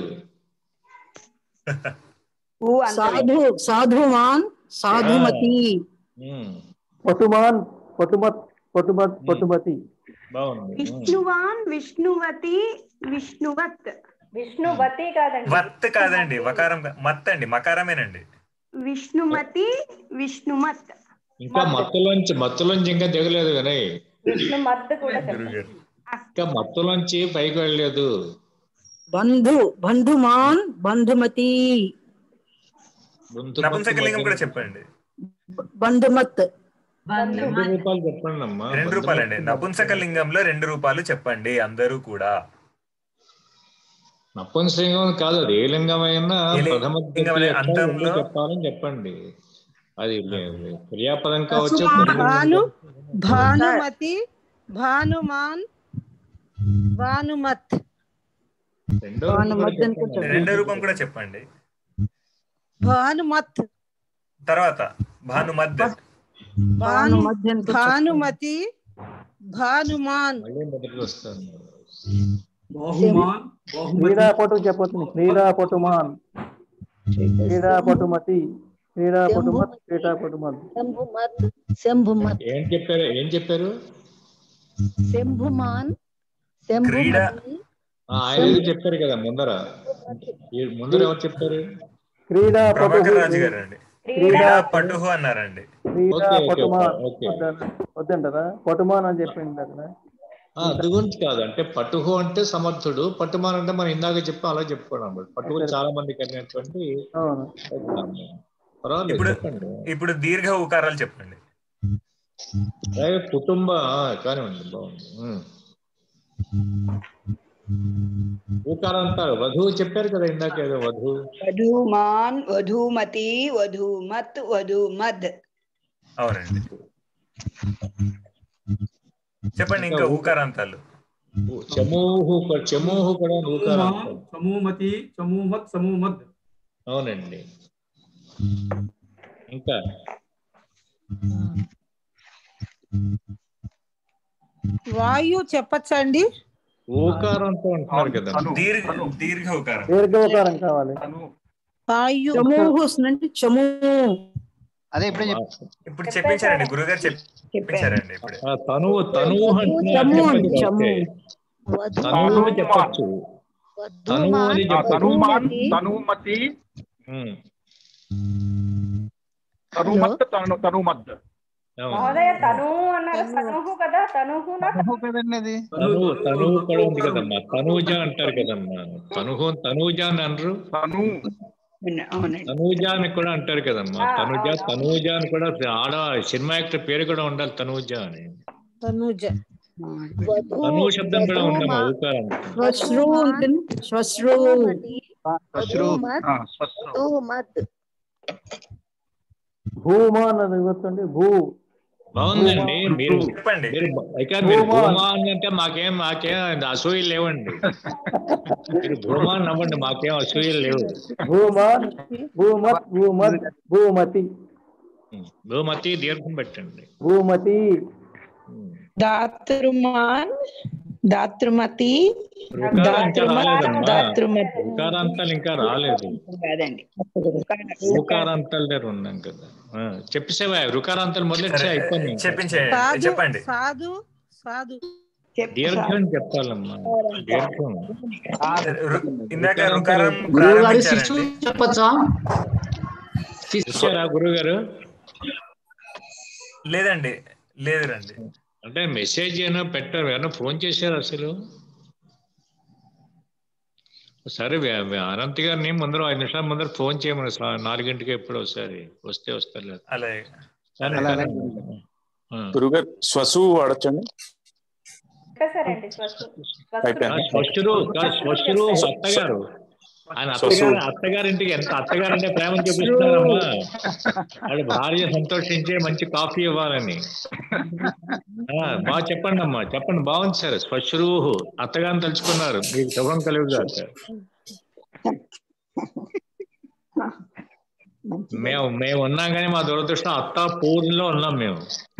ఊ అంత సాధు సాధుమాన్ సాధుమతి ఉమ్, పటుమాన్ పటుమత్ పటుమత్ పటుమతి బాగుంది ఉమ్. విష్ణువాన్ విష్ణువతి విష్ణువత్ విష్ణువతి కాదండి వత్ కాదండి వకారం కా- మత్ అండి మకారమేనండి విష్ణుమతి విష్ణుమత్ ఇంకా మత్తులోంచి మత్తులోంచి ఇంకా దిగలేదు కానీ విష్ణు మత్ కూడా చెప్పండి గురుగారు ఇంకా మత్తులోంచి పైకి వెళ్ళలేదు బంధు బంధుమాన్ బంధుమతి గొంతు నపుంసకలింగం కూడా చెప్పండి బంధుమత్ రెండు బంధుమత్ రూపాయలు చెప్పండి అమ్మా రెండు రూపాయలండి నపుంసక లింగంలో రెండు రూపాయలు చెప్పండి అందరూ కూడా నపుంసలింగం కాదు అది ఏ లింగమైనా ఏ లి- ప్రథమ లింగం అనే ద్వితీయ అక్షరాలు రెండు అంతంలో- చెప్పాలని చెప్పండి అది లే- క్రియాపదం కావచ్చు భాను పుల్లింగం భానుమతి భానుమాన్ భానుమత్ రెండో రూపం కూడా భానుమతి చెప్పండి. రెండో రూపం కూడా చెప్పండి భానుమత్ తర్వాత భానుమద్ భాను భానుమతి అని కూడా భానుమతి భానుమాన్ మళ్ళీ మొదటికి వస్తాను బాహుమాన్ బాహుమతి క్రీడాపటు చెప్పొచ్చు క్రీడాపటుమాన్ క్రీడాపటుమతి క్రీడాపటుమత్ క్రీడాపటుమత్ శంభుమత్ శంభుమత్ ఏం చెప్పారు ఏం చెప్పారు శంభుమాన్ క్రీడ శంభుమతి ఆ, ఆయన ఏదో చెప్పారు కదా ముందర ఈ ముందర ఎవరు చెప్పారు క్రీడాపటు ప్రభాకర్ రాజు గారు అండి క్రీడా పటుహు అన్నారండి క్రీడాపటుమాన్ ఓకే. వద్దంటారా? వద్దంటారా పటుమాన్ అని చెప్పింది అక్కడ ఆ, అది గురించి కాదు అంటే పట్టుహు అంటే సమర్థుడు పట్టుమాన్ అంటే మనం ఇందాక చెప్పాం అలా చెప్పుకోవడం పట్టుహు చాలా మందికి అనేటువంటి అవును పర్వాలేదు ఇప్పుడు చెప్పండి ఇప్పుడు దీర్ఘ ఉకారాలు చెప్పండి అలాగే కుటుంబ ఆ, కానివ్వండి బాగుంది ఉమ్. ఊకారంతాలు వధువు చెప్పారు కదా ఇందాక ఏదో వధువు వధూమాన్ వధూమతి వధూమత్ వధూమద్ అవునండి చెప్పండి ఇంకా ఊకారాంతాలు చమూహు కూడా- చమూహు కూడా ఊకారంతాలు సమూమతి సమూమత్ సమూమద్ అవునండి ఇంకా వాయు చెప్పచ్చండి ఊకారంతో అంటున్నారు కదా దీర్ఘ దీర్ఘ ఉకారం దీర్ఘోకారం కావాలి వాయు చమూహు వస్తుందంటే చమూ అదే ఇప్పుడే ఇప్పుడు చెప్పించారండి గురుగారు చెప్పించారండి ఇప్పుడు ఆ, తనువు తనువు అంటున్నారు చము చెప్పండి అండి చము ఓకే. తనువు చెప్పచ్చు తనువు అని చెప్పచ్చు తనుమాన్ తనుమతి ఉమ్, తనుమత్ తను తనుమద్ అవును. మహోదయ తను అన్నారు తనుహు కదా తనుహు నా కదండి అది తనువు తనువు కూడా ఉంది కదమ్మా తనూజ అంటారు కదమ్మా తనుహు తనూజ అని అనరు తను అవునండి తనూజ అని కూడా అంటారు కదమ్మా తనుజ తనూజ అని కూడా ఆడ సినిమా యాక్టర్ పేరు కూడా ఉండాలి తనూజ అని తనుజ తను శబ్దం కూడా ఉందమ్మా ఊకారం శ్వశ్రు ఉంటుంది శ్వశ్రు శ్వశ్రు ఆ, స్వస్థ మద్ భూమాన్ అది గుర్తుండి భూ బాగుందండి మీరు చెప్పండి మీరు ఇక మీరు భూమాన్ అంటే మాకేం మాకేం అసూయలు లేవండి మీరు భూమాన్ అవ్వండి మాకేం అసూయలు లేవు భూమాన్ భూమత్ భూమత్ భూమతి భూమతి దీర్ఘం పెట్టండి భూమతి దాతృమాన్ దాతృమతి రుకారం ఇంకా రాలేదమ్మా దాతృమతి రుకారాంతాలు ఇంకా రాలేదు కాదండి రుకారాంతాలు దగ్గర ఉన్నాం కదా ఆ, చెప్పేసేవా రుకారాంతాలు మొదలెట్టే అయిపోయినాయి ఇంకా. చెప్పించేయండి సాధు చెప్పండి సాధు సాధు దీర్ఘం చెప్పాలమ్మా దీర్ఘం రు- ఇందాక రుకారం గురువుగారు శిశు ప్రారంభించారండి చెప్పచ్చా ఇచ్చారా గురువు గారు లేదండి లేదు రండి అంటే మెసేజ్ ఏమో పెట్టారు ఏమన్నా ఫోన్ చేశారు అసలు సరే వ్య- వ్య- అనంత్ గారిని ముందర ఐదు నిమిషాల ముందర ఫోన్ చేయమని సా- నాలుగింటికి ఎప్పుడు ఒకసారి వస్తే వస్తారు లేదు అలాగే కానీ అలాగే. కానీ- ఆ. గురుగారు శ్వసు వాడచ్చండి చెప్పేశారండి స్వస్థ ఆ, అయిపోయింది స్వచ్ఛరు కాదు, స్వచ్ఛరు అత్తగారు ఆయన అత్తగారు అత్తగారింటికి ఎంత అత్తగారు అంటే ప్రేమ చూపిస్తున్నారమ్మా వాడు భార్య సంతోషించే మంచి కాఫీ ఇవ్వాలని ఆ, బాగా చెప్పండి అమ్మా చెప్పండి బాగుంది సార్ స్వచ్ఛరూహు అత్తగారిని తలుచుకున్నారు మీకు శుభం కలుగుగా మేము మేము ఉన్నాం కానీ మా దురదృష్టం అత్త పూర్ణిలో ఉన్నాం మేము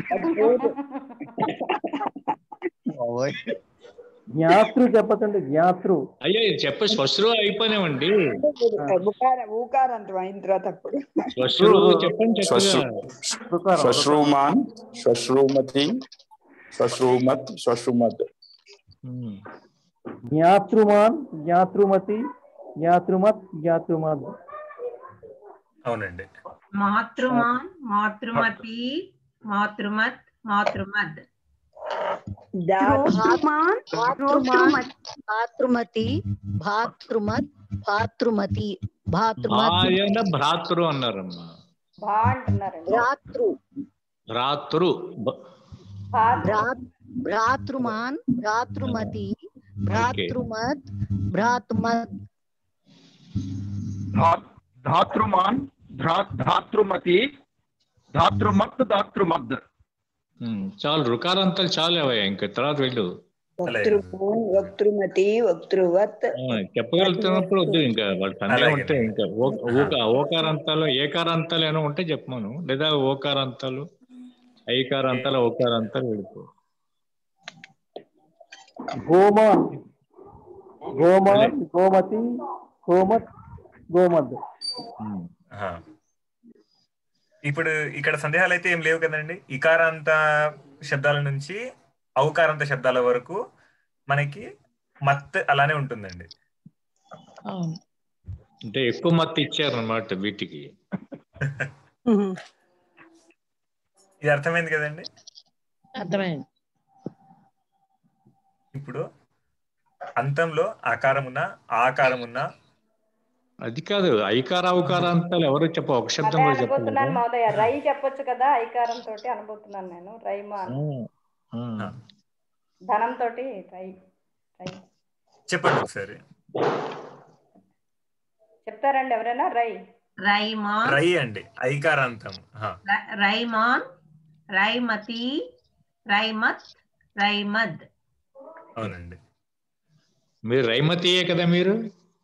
ఓయ్. జ్ఞాతృ చెప్పకండి జ్ఞాతృ అయ్యో ఇది చెప్ప శ్వశ్రు అయిపోయినామండి ఊకార- ఊకారంతం అయిన తర్వాత అప్పుడు శ్వశ్రు చెప్పండి శ్వశ్రు చక్కగా శ్వశ్రుమాన్ శ్వశ్రుమతి శ్వశ్రుమత్ శ్వశ్రుమద్ ఉమ్. జ్ఞాతృమాన్ జ్ఞాతృమతి జ్ఞాతృమత్ జ్ఞాతృమద్ అవునండి మాతృమాన్ మాతృమతి మాతృమత్ మాతృమద్ దాతృమాన్ భాతృమాన్ భాతృమతి భాతృమత్ భాతృమతి భాతృమతి భార్యన భ్రాతృ అన్నారమ్మా భా అంటున్నారండి భ్రాతృ భ్రాతృ భ- భ్రా- భ్రాతృమాన్ భ్రాతృమతి భ్రాతృమత్ భ్రాతృమత్ धा- धातृमान् ध्रा- धातृमति धातृमत् धातृमద్ ఉమ్, చాలు రుకారాంతాలు చాలు అవయ్యా ఇంకా తర్వాత వెళ్ళు వక్తృమూన్ వక్తృమతి వక్తృవత్ ఆ, చెప్పగలుగుతున్నప్పుడు వద్దు ఇంకా వాళ్ళు సందేహం అలాగే. ఉంటే ఇంకా ఓ- ఊక ఓకారాంతాలు ఏకారాంతాలు ఏమైనా ఉంటే చెప్పమను లేదా ఓకారాంతాలు ఐకారాంతాలు ఓకారాంతాలు వెళ్ళిపో గోమాన్ గోమాన్ గోమతి గోమత్ గోమద్ ఉమ్. ఆహా. ఇప్పుడు ఇక్కడ సందేహాలు అయితే ఏం లేవు కదండి ఇకారాంత శబ్దాల నుంచి ఔకారాంత శబ్దాల వరకు మనకి మత్ అలానే ఉంటుందండి అవును అంటే ఎక్కువ మత్తు ఇచ్చారన్నమాట వీటికి ఇది అర్థమైంది కదండి అర్థమైంది ఇప్పుడు అంతంలో ఆకారమున్న ఆకారమున్న అది కాదు ఐకార ఔకారాంతాలు ఎవరు చెప్ప ఒక శబ్దం అదే కూడా చెప్పలేదు అనుబోతున్నాను మహోదయ రై చెప్పొచ్చు కదా ఐకారం తోటి అనుబోతున్నాను నేను రైమాన్ ధనం తోటి రై రై చెప్పండి ఒకసారి చెప్తారండి ఎవరైనా రై రైమాన్ రై అండి ఐకారాంతం హా. ర- రైమాన్ రైమతి రైమత్ రైమద్ అవునండి మీరు రైమతీయే కదా మీరు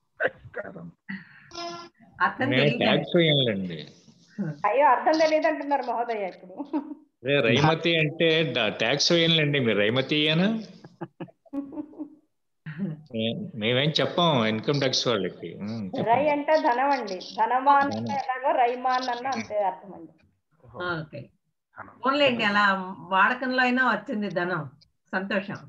అర్థం నేను తెలియదు ట్యాక్స్ వేయాలండి అయ్యో అర్థం తెలియదు అంటున్నారు మహోదయ ఇప్పుడు అదే రైమతి అంటే ట్యాక్స్ వేయాలండి మీరు రైమతీయేనా మే- మేమేం చెప్పాం ఇన్కమ్ ట్యాక్స్ వాళ్ళకి ఉమ్, రై చెప్పండి. అంటే ధనం అండి ధనమాన్ ధనం. ఎలాగో రైమాన్ అన్న అంతే అర్థం అండి ఓకే ఓన్లేండి అలా వాడకంలో అయినా వచ్చింది ధనం సంతోషం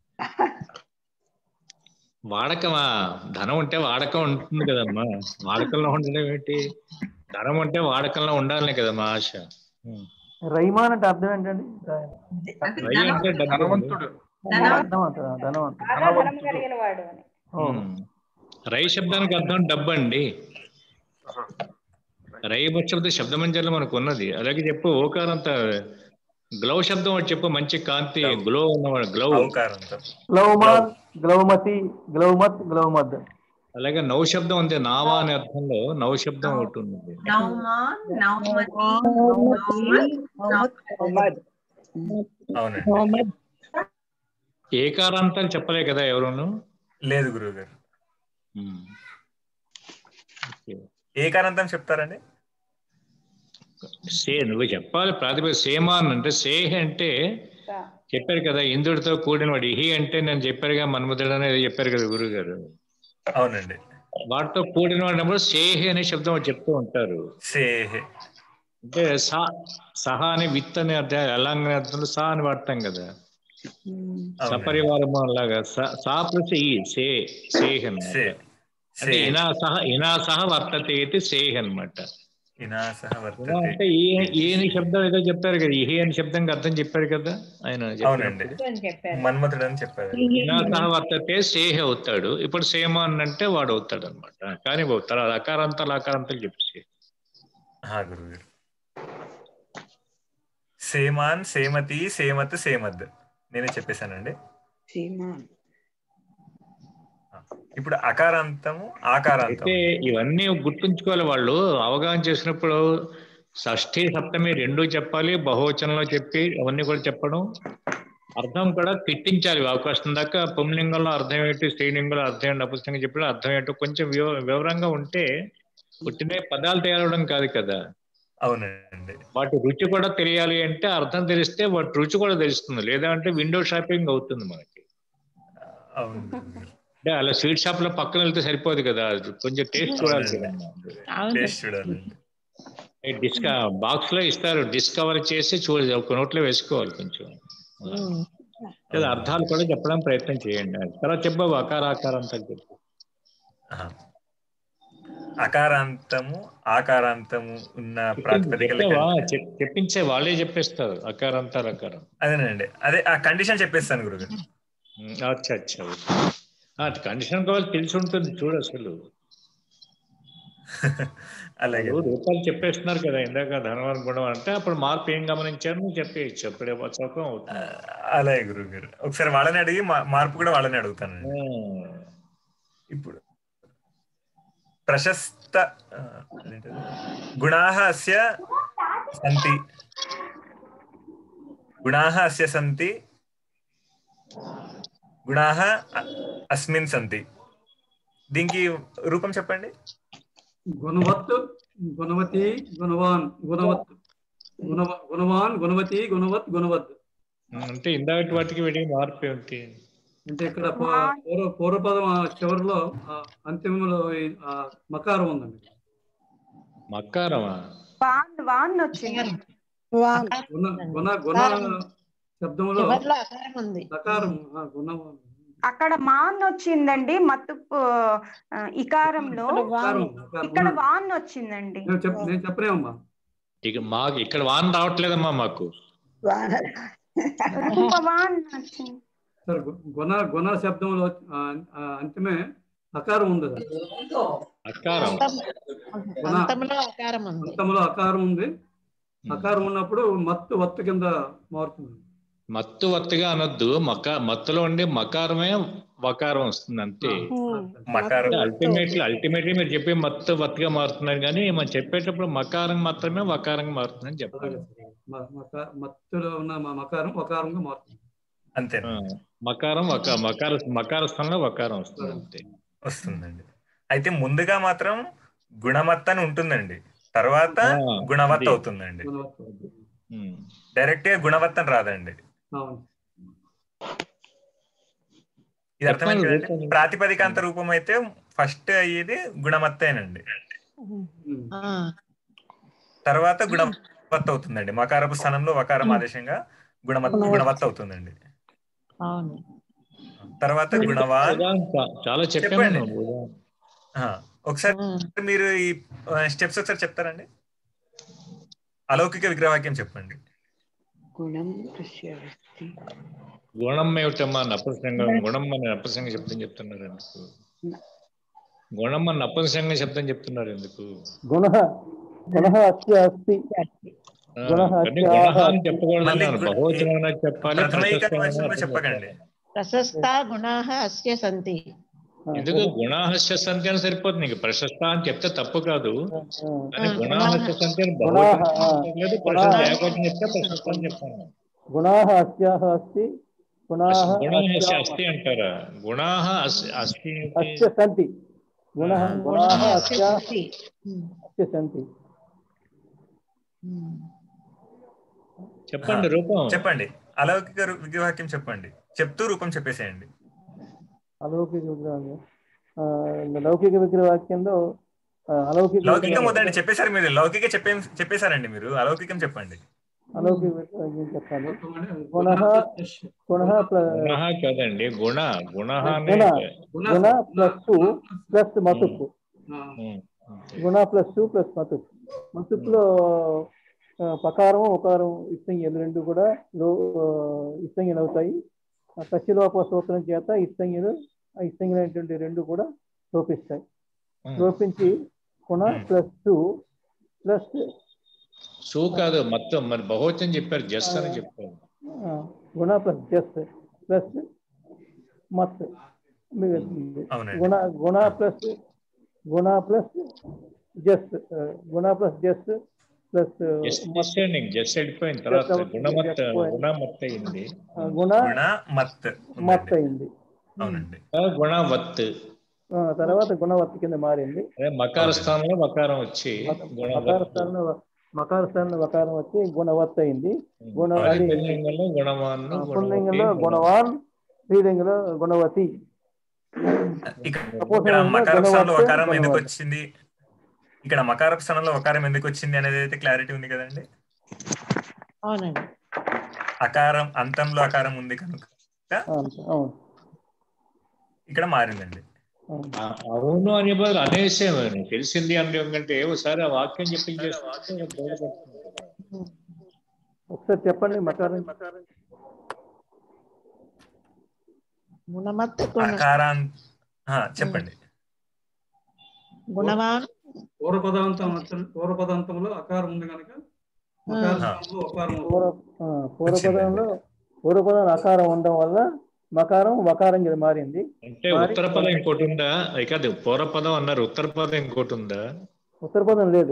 వాడకమా ధనం ఉంటే వాడకం ఉంటుంది కదమ్మా వాడకంలో ఉండడం ఏంటి ధనం ఉంటే వాడకంలో ఉండాలనే కదమ్మా ఆశ ఉమ్. రైమాన్ అంటే అర్థం ఏంటండి రై అంటే డబ్బు ధనవంతుడు ధనవంతుడు ధనవంతుడు బాగా ధనం కలిగిన వాడు అని అవును ఉమ్. రై శబ్దానికి అర్థం డబ్బు అండి రై శబ్ద శబ్దమంజలో మనకు ఉన్నది అలాగే చెప్పు ఓకారంత గ్లౌ శబ్దం ఒకటి చెప్పు మంచి కాంతి గ్లో ఉన్నవాడు గ్లౌ ఔకారాంతం గ్లౌమాన్ గ్లౌమతి గ్లౌమత్ గ్లౌమద్ అలాగే నౌ శబ్దం ఉంది నావా అనే అర్థంలో నౌ శబ్దం ఒకటి ఉంది నౌమాన్ నౌమతి నౌమత్ ఉమద్ అవునండి ఏకారాంతాలు చెప్పలే కదా ఎవరును లేదు గురువు గారు ఉమ్. ఓకే. ఏ కారంతం చెప్తారండి సే నువ్వు చెప్పాలి ప్రాతిపదిక సేమాన్ అంటే సేహ్ అంటే చెప్పారు కదా ఇంద్రుడితో కూడిన వాడు ఇహి అంటే నేను చెప్పారుగా మన్మధుడు అనేది చెప్పారు కదా గురువు గారు అవునండి వాటితో కూడిన వాడినప్పుడు సేహ్ అనే శబ్దం ఒకటి చెప్తూ ఉంటారు సేహే అంటే సా సహా అని విత్ అనే అర్థం ఎలాంగ్ అనే అర్థంలో సా అని వాడతాం కదా సపరివారము అలాగా సా- సా ప్లస్ ఈ సే సేహ్ అన్నమాట సే అంటే ఇనా సహ ఇనా సహ వర్తతే ఇది సేహ్ అన్నమాట వినాశ ఇలా వర్తతే అంటే ఈ ఈ అని శబ్దం ఏదో చెప్పారు కదా ఇహి అని శబ్దంకి అర్థం చెప్పారు కదా ఆయన అవునండి చెప్పినప్పుడు. మన్మథుడు అని చెప్పారు ఇనా సహ వర్తతే సేహ్ అవుతాడు ఇప్పుడు సేమాన్ అంటే వాడు అవుతాడు అనమాట కానీ తర్వాత అకారాంతాలు అకారాంతాలు చెప్పి హా గురువు గారు సేమాన్ సేమతి సేమత్ సేమద్ నేనే చెప్పేశానండి సీమాన్ ఇప్పుడు అకారాంతము ఆకారాంతం అయితే ఇవన్నీ గుర్తుంచుకోవాలి వాళ్ళు అవగాహన చేసినప్పుడు షష్ఠి సప్తమి రెండు చెప్పాలి బహువచనంలో చెప్పి అవన్నీ కూడా చెప్పడం అర్థం కూడా తిట్టించాలి అవకాశం దాకా పుంలింగంలో అర్థం ఏంటి స్త్రీలింగంలో అర్థం ఏంటి అపుస్తంగా చెప్పడం అర్థం ఏంటో కొంచెం వివ- వివరంగా ఉంటే పుట్టిన పదాలు తేలడం కాదు కదా అవునండి వాటి రుచి కూడా తెలియాలి అంటే అర్థం తెలిస్తే వాటి రుచి కూడా తెలుస్తుంది లేదా అంటే విండో షాపింగ్ అవుతుంది మనకి అవును గురువు గారు. అంటే అలా స్వీట్ షాప్ లో పక్కన వెళ్తే సరిపోదు కదా కొంచెం టేస్ట్ చూడాలి కదా టేస్ట్ చూడాలండి డిస్క బాక్స్ లో ఇస్తారు డిస్కవర్ చేసి చూడాలి ఒక నోట్లో వేసుకోవాలి కొంచెం లేదా అర్థాలు కూడా చెప్పడం ప్రయత్నం చేయండి తర్వాత చెప్పావు అకారాకారంతో చెప్పు ఆహా. అకారాంతము ఆకారాంతము ఉన్న ప్రాతిపదికల చెప్పావా కంటే- చెప్- చెప్పించే వాళ్ళే చెప్పేస్తారు అకారంతాలు అకారం అదేనండి అదే ఆ కండిషన్ చెప్పేస్తాను గురుగారు ఉమ్, అచ్చా అచ్చా ఓకే. ఆ కండిషన్ కావాలి తెలిసి ఉంటుంది చూడు అసలు అలాగే వాళ్ళు రూపాయలు చెప్పేస్తున్నారు కదా ఇందాక ధనవాన్ గుణం అంటే అప్పుడు మార్పు ఏం గమనించారు నువ్వు చెప్పేయచ్చు అప్పుడే చౌకం అవుతుంది అలాగే గురువు గారు ఒకసారి వాళ్ళని అడిగి మా- మార్పు కూడా వాళ్ళని అడుగుతానండి ఆ, ఇప్పుడు ప్రశస్త ఆ, అదేంటది? గుణాः అస్య సంతి గుణాः అస్య సంతి గుణాహ అ- అస్మిన్ సంతి దీనికి రూపం చెప్పండి గుణవత్ గుణవతి గుణవాన్ గుణవత్ గుణవ గుణవాన్ గుణవతి గుణవత్ గుణవత్ అంటే ఇందాక వాటికి వీటికి మార్పు ఏమిటి అంటే ఇక్కడ ప- పూర్వ పూర్వపదం ఆ చివరిలో ఆ అంతిమంలో ఈ ఆ మకారం ఉందండి మక్కారమా వాన్ వాన్ వచ్చింది గుణ గుణ గుణ శబ్దంలో చివర్లో అకారం ఉంది సకారం ఆ, గుణ అక్కడ మాన్ వచ్చిందండి మత్తు ఆ, ఇకారంలో అకారం, అకారం. ఇక్కడ వాన్ వచ్చిందండి నేను చెప్ నేను చెప్పలేమమ్మా ఇక మాకు ఇక్కడ వాన్ రావట్లేదమ్మా మాకు రూపవాన్ వచ్చింది సరే గు- గుణ గుణ శబ్దంలో ఆ, ఆ, అంతిమే అకారం ఉంది అది. అక్కారం గుణ అంతంలో అకారం ఉంది అంతంలో అకారం ఉంది అకారం ఉన్నప్పుడు మత్తు వత్తు కింద మారుతుంది మత్తు వత్తుగా అనొద్దు మక మత్తులో ఉండే మకారమే వకారం వస్తుంది అంతే మకారం అల్టిమేట్లీ అల్టిమేట్లీ మీరు చెప్పే మత్తు వత్తుగా మారుతున్నారు కానీ మనం చెప్పేటప్పుడు మకారం మాత్రమే వకారంగా మారుతుందని చెప్పాలి మ- మక- మత్తులో ఉన్న మా మకారం వకారంగా మారుతుంది అంతే ఆ, మకారం వక మకార మకార స్థానంలో వకారం వస్తుంది అంతే వస్తుందండి అయితే ముందుగా మాత్రం గుణమత్త అని ఉంటుందండి తర్వాత ఆ, గుణవత్త అది. అవుతుందండి ఉమ్. డైరెక్ట్ గా గుణవత్త అని రాదండి అవును ఇది అర్థమైంది చెప్పాలి, కదండి చెప్పాలి. ప్రాతిపదికాంత రూపం అయితే ఫస్ట్ అయ్యేది గుణమత్తేనండి తర్వాత గుణవత్త అవుతుందండి మకారపు స్థానంలో వకారం ఆదేశంగా గుణమత్త గుణవత్త అవుతుందండి అవును తర్వాత గుణవాన్ ఉదాహరణ చా- చాలా చెప్పాను చెప్పండి. నేను ఉదాహరణ. ఆ, ఒకసారి మీరు ఈ స్టెప్స్ ఒకసారి చెప్తారండి అలౌకిక విగ్రహవాక్యం చెప్పండి గుణం దృశ్యవస్తి గుణం ఏమిటమ్మా నపంసంగం గుణం అని నపంసంగ శబ్దం చెప్తున్నారు ఎందుకు గుణం అని నపంసంగ శబ్దం చెప్తున్నారు ఎందుకు గుణ గుణ అస్య అస్తి ఆ, గుణః కానీ అస్యాహ గుణః అని అస్తి. చెప్పకూడదు మళ్ళీ అన్నారు గు- బహువచనం అనేది చెప్పాలి ప్రథమైక ప్రశస్తం అనేది వచనంలో అర్థం చెప్పకండి చెప్పాలి. ప్రశస్త గుణాహ అస్య సంతి ఎందుకు గుణాహస్య సంతి అని సరిపోతుంది నీకు ప్రశస్త అని చెప్తే తప్పు కాదు కానీ ఆ, గుణాహస్య సంతి అని గుణాహ, బహువచనం ఆ, లేదు గుణాహ. ప్రశస్త ఏకవచనం చెప్తే ప్రశస్త అని చెప్పాను గుణాః అస్యాహ అస్తి గుణాః గుణాహస్య అస్యాహ అస్తి అంటారా గుణాహ అస్- అస్తి ఏంటి? అస్య సంతి గుణః గుణాః అస్య అస్యాహ సంతి అస్య సంతి చెప్పండి రూపం చెప్పండి అలౌకిక రు- విగ్రహవాక్యం చెప్పండి చెప్తూ రూపం చెప్పేసేయండి అలౌకిక విగ్రహం ఆ, లౌకిక విగ్రహవాక్యంలో ఆ, అలౌకిక లౌకికం విగ్రహం- వద్దండి చెప్పేశారు మీరు లౌకిక చెప్పే చెప్పేశారండి మీరు అలౌకికం చెప్పండి అలౌకిక విగ్రహం చెప్పాలి గుణః గుణః ప్ల- గుణ కదండి గుణ గుణ గుణ గుణ ప్లస్ టూ ప్లస్ మతుపు గుణ ప్లస్ టూ ప్లస్ మతుపు మతుపులో ఆ, పకారం ఉకారం ఇస్తంగిలు రెండు కూడా లో ఇస్తంగిలు అవుతాయి ఆ కచ్చిలోప సూత్రం చేత ఇస్తంగిలు ఆ ఇస్తంగిలైనటువంటి రెండు కూడా లోపిస్తాయి లోపించి గుణ ప్లస్ టూ ప్లస్ సు కాదు మొత్తం మరి బహువచనం చెప్పారు జస్ అని చెప్పారు గుణ ప్లస్ జస్ ప్లస్ మత్ మిగులుతుంది అవునండి. గుణ గుణ ప్లస్ గుణ ప్లస్ జస్ గుణ ప్లస్ జస్ ప్లస్ జస్ట్ డిస్టాండింగ్ జస్ట్ వెళ్ళిపోయిన తర్వాత Just గుణమత్త వెళ్ళిపోయింది. గుణమత్త అయింది గుణ గుణ మత్ మత్ అయింది అవునండి ఆ, గుణవత్ ఆ, తర్వాత గుణవత్ కింద మారింది అదే మకార స్థానంలో మకారం వచ్చి మకార గుణవత్ స్థానంలో మకార స్థానంలో వకారం వచ్చి గుణవత్ అయింది గుణ అదే అది పుల్లింగంలో గుణవాన్ను పుల్లింగంలో గుణవతి గుణవాన్ స్త్రీలింగంలో గుణవతి ఇక్కడ మకార స్థానంలో వకారం ఎందుకు వచ్చింది ఇక్కడ మకార స్థానంలో వకారం ఎందుకు వచ్చింది అనేది అయితే క్లారిటీ ఉంది కదండి అవునండి అకారం అంతంలో అకారం ఉంది కనుక అవును ఇక్కడ మారిందండి ఆ, అవును అనే బదులు అనేసేమని తెలిసింది అంటే కంటే ఒకసారి ఆ వాక్యం చెప్పి ఒకసారి చెప్పండి మకారం గుణమత్ గుణ అకారాన్ ఆ, చెప్పండి గుణవాన్ పూర్వపదాంతం పూర్వపదాంతంలో అకారం ఉంది కనుక మకార స్థానంలో ఒకారం పూర్వ ఆ, పూర్వపదంలో పూర్వపదం అకారం ఉండడం వల్ల మకారం వకారం కింద మారింది అంటే ఉత్తర పదం ఇంకోటి ఉందా అది కాదు పూర్వపదం అన్నారు ఉత్తర పదం ఇంకోటి ఉందా ఉత్తర పదం లేదు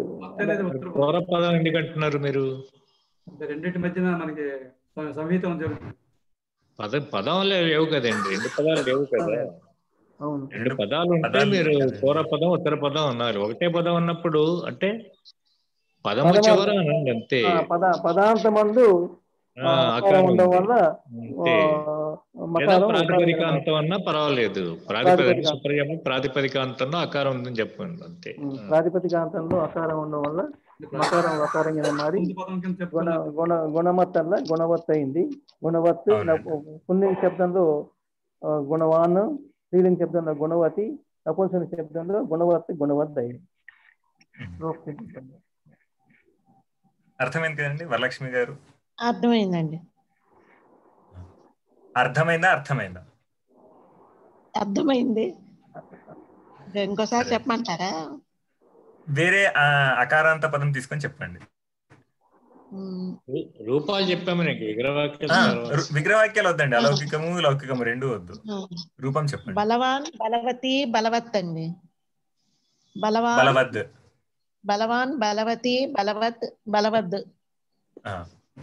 పూర్వపదం ఎందుకు అంటున్నారు మీరు అంటే రెండింటి మధ్యన మనకి సం- సంహితం జరుగుతుంది పద పదం లేవు కదండి రెండు పదాలు లేవు కదా అవును రెండు పదాలు ఉంటే పదాలు మీరు కదండి. పూర్వ పదం ఉత్తర పదం అన్నారు ఒకటే పదం ఉన్నప్పుడు అంటే పదము పదమ- చివర అనండి అంతే ఆ, పద పదాంత మందు ఆ, ఆకారం ఉండడం ఉంది. వల్ల అంతే ఆ, లేదా మకారం ప్రాతిపదికాంతం అన్నా పర్వాలేదు ప్రాతిపదిక ప్రాతిపదిక. సుప్రజము ప్రాతిపదికాంతంలో ఆకారం ఉందని చెప్పండి అంతే ఉమ్, ప్రాతిపదికాంతంలో అకారం ఉండడం వల్ల మకారం వకారం కింద మారి గుణ గుణ గుణమత్ అల్ల గుణవత్ అయింది గుణవత్ పుల్లింగ శబ్దంలో ఆ, గుణవాన్ స్త్రీలింగ శబ్దంలో గుణవతి నపుంసక శబ్దంలో గుణవత్ గుణవత్ అయింది ఓకే. అర్థమైంది కదండి వరలక్ష్మి గారు అర్థమైందండి అర్థమైందా అర్థమైందా అర్థమైంది ఇంకోసారి చెప్పమంటారా వేరే ఆ, అకారాంత పదం తీసుకొని చెప్పండి రూ- రూపాలు చెప్పాము నీకు విగ్రహవాక్యం ఆ, రు- విగ్రహవాక్యాలు వద్దండి అలౌకికము లౌకికము రెండు వద్దు రూపం చెప్పండి బలవాన్ బలవతి బలవత్ అండి బలవాన్ బలవద్ బలవాన్ బలవతి బలవత్ బలవద్ ఆ,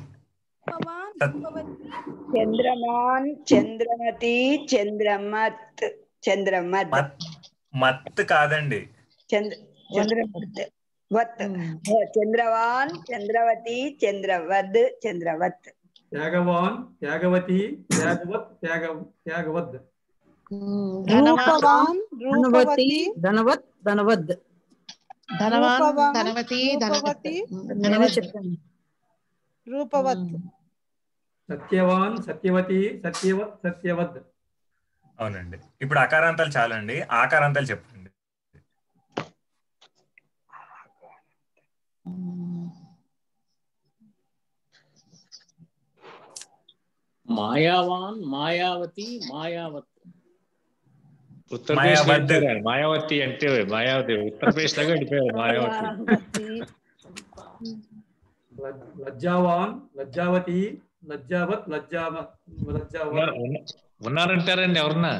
చంద్రమాన్ చంద్రమతి చంద్రమత్ చంద్రమత్ మత్ కాదండి చంద్ర చంద్రమత్ వత్ చంద్రవాన్ చంద్రవతి చంద్రవద్ చంద్రవత్ త్యాగవాన్ త్యాగవతి త్యాగవత్ త్యాగ త్యాగవద్ రూపవాన్ రూపవతి ధనవత్ ధనవద్ ధనవాన్ రూపవాన్, ధనవతి ధనవతి నేనే చెప్పాను రూపవత్ సత్యవాన్ సత్యవతి సత్యవత్ సత్యవద్ అవునండి ఇప్పుడు అకారాంతాలు చాలండి ఆకారాంతాలు చెప్పండి మాయావాన్ మాయావతి మాయావత్ ఉత్తరప్రదేశ్ మాయావత్. వెళ్ళిపోయారు. మాయావతి అంటే మాయావతి ఉత్తరప్రదేశ్ లాగా వెళ్ళిపోయారు మాయావతి లజ్జావాన్ లజ్జావతి లజ్జావత్ లజ్జావ లజ్జావత్ ఉన్నారు- ఉన్న- ఉన్నారంటారండి ఎవరన్నా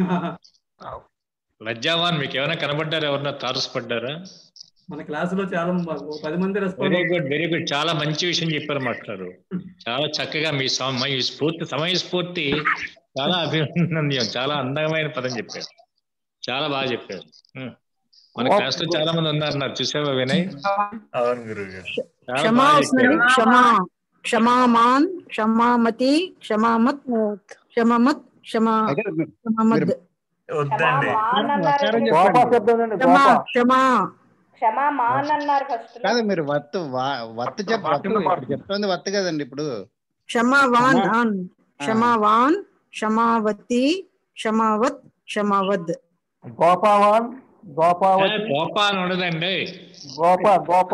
లజ్జావాన్ మీకు ఏమైనా కనబడ్డారా ఎవరన్నా తారసపడ్డారా మన క్లాసులో చాలా మ- ఓ పది మంది respond very good very good చాలా మంచి విషయం చెప్పారు మాస్టారు చాలా చక్కగా మీ సమ- మీ స్ఫూర్తి సమయ స్ఫూర్తి చాలా అభినందనీయం చాలా అందమైన పదం చెప్పారు చాలా బాగా చెప్పారు ఉం. మన క్లాస్ లో చాలా మంది ఉన్నారు చూసావా వినయ్ అవును గురువు గారు చాలా క్షమా బాగా వస్తుందండి చెప్పారు క్షమా క్షమామాన్ క్షమామతి క్షమామత్ క్షమమత్ క్షమా క్షమమద్ వద్దండి కోప శబ్దం అండి క్షమా కోప క్షమా క్షమా మాన్ అన్నారు ఫస్ట్ కాదు మీరు వత్తు వా- వత్తు చెప్ వత్తు ఇప్పుడు చెప్తోంది వత్తు కదండి ఇప్పుడు క్షమావాన్ క్షమా- ఆన్ క్షమావాన్ క్షమావతి క్షమావత్ క్షమావద్ గోపావాన్ గోపావతి గోప అని ఉండదండి గోప గోప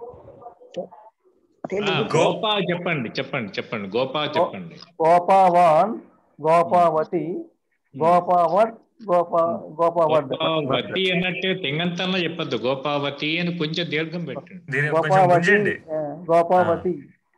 ఆ, గోప చెప్పండి చెప్పండి చెప్పండి గోప చెప్పండి గోపావాన్ గోపావతి గోపావత్ గోపా గోపావత్ గోపావతి అన్నట్టు తింగంతంలో చెప్పొద్దు గోపావతి అని కొంచెం దీర్ఘం పెట్టండి దీని కొంచెం గోపావతి గుంజండి ఆ, గోపావతి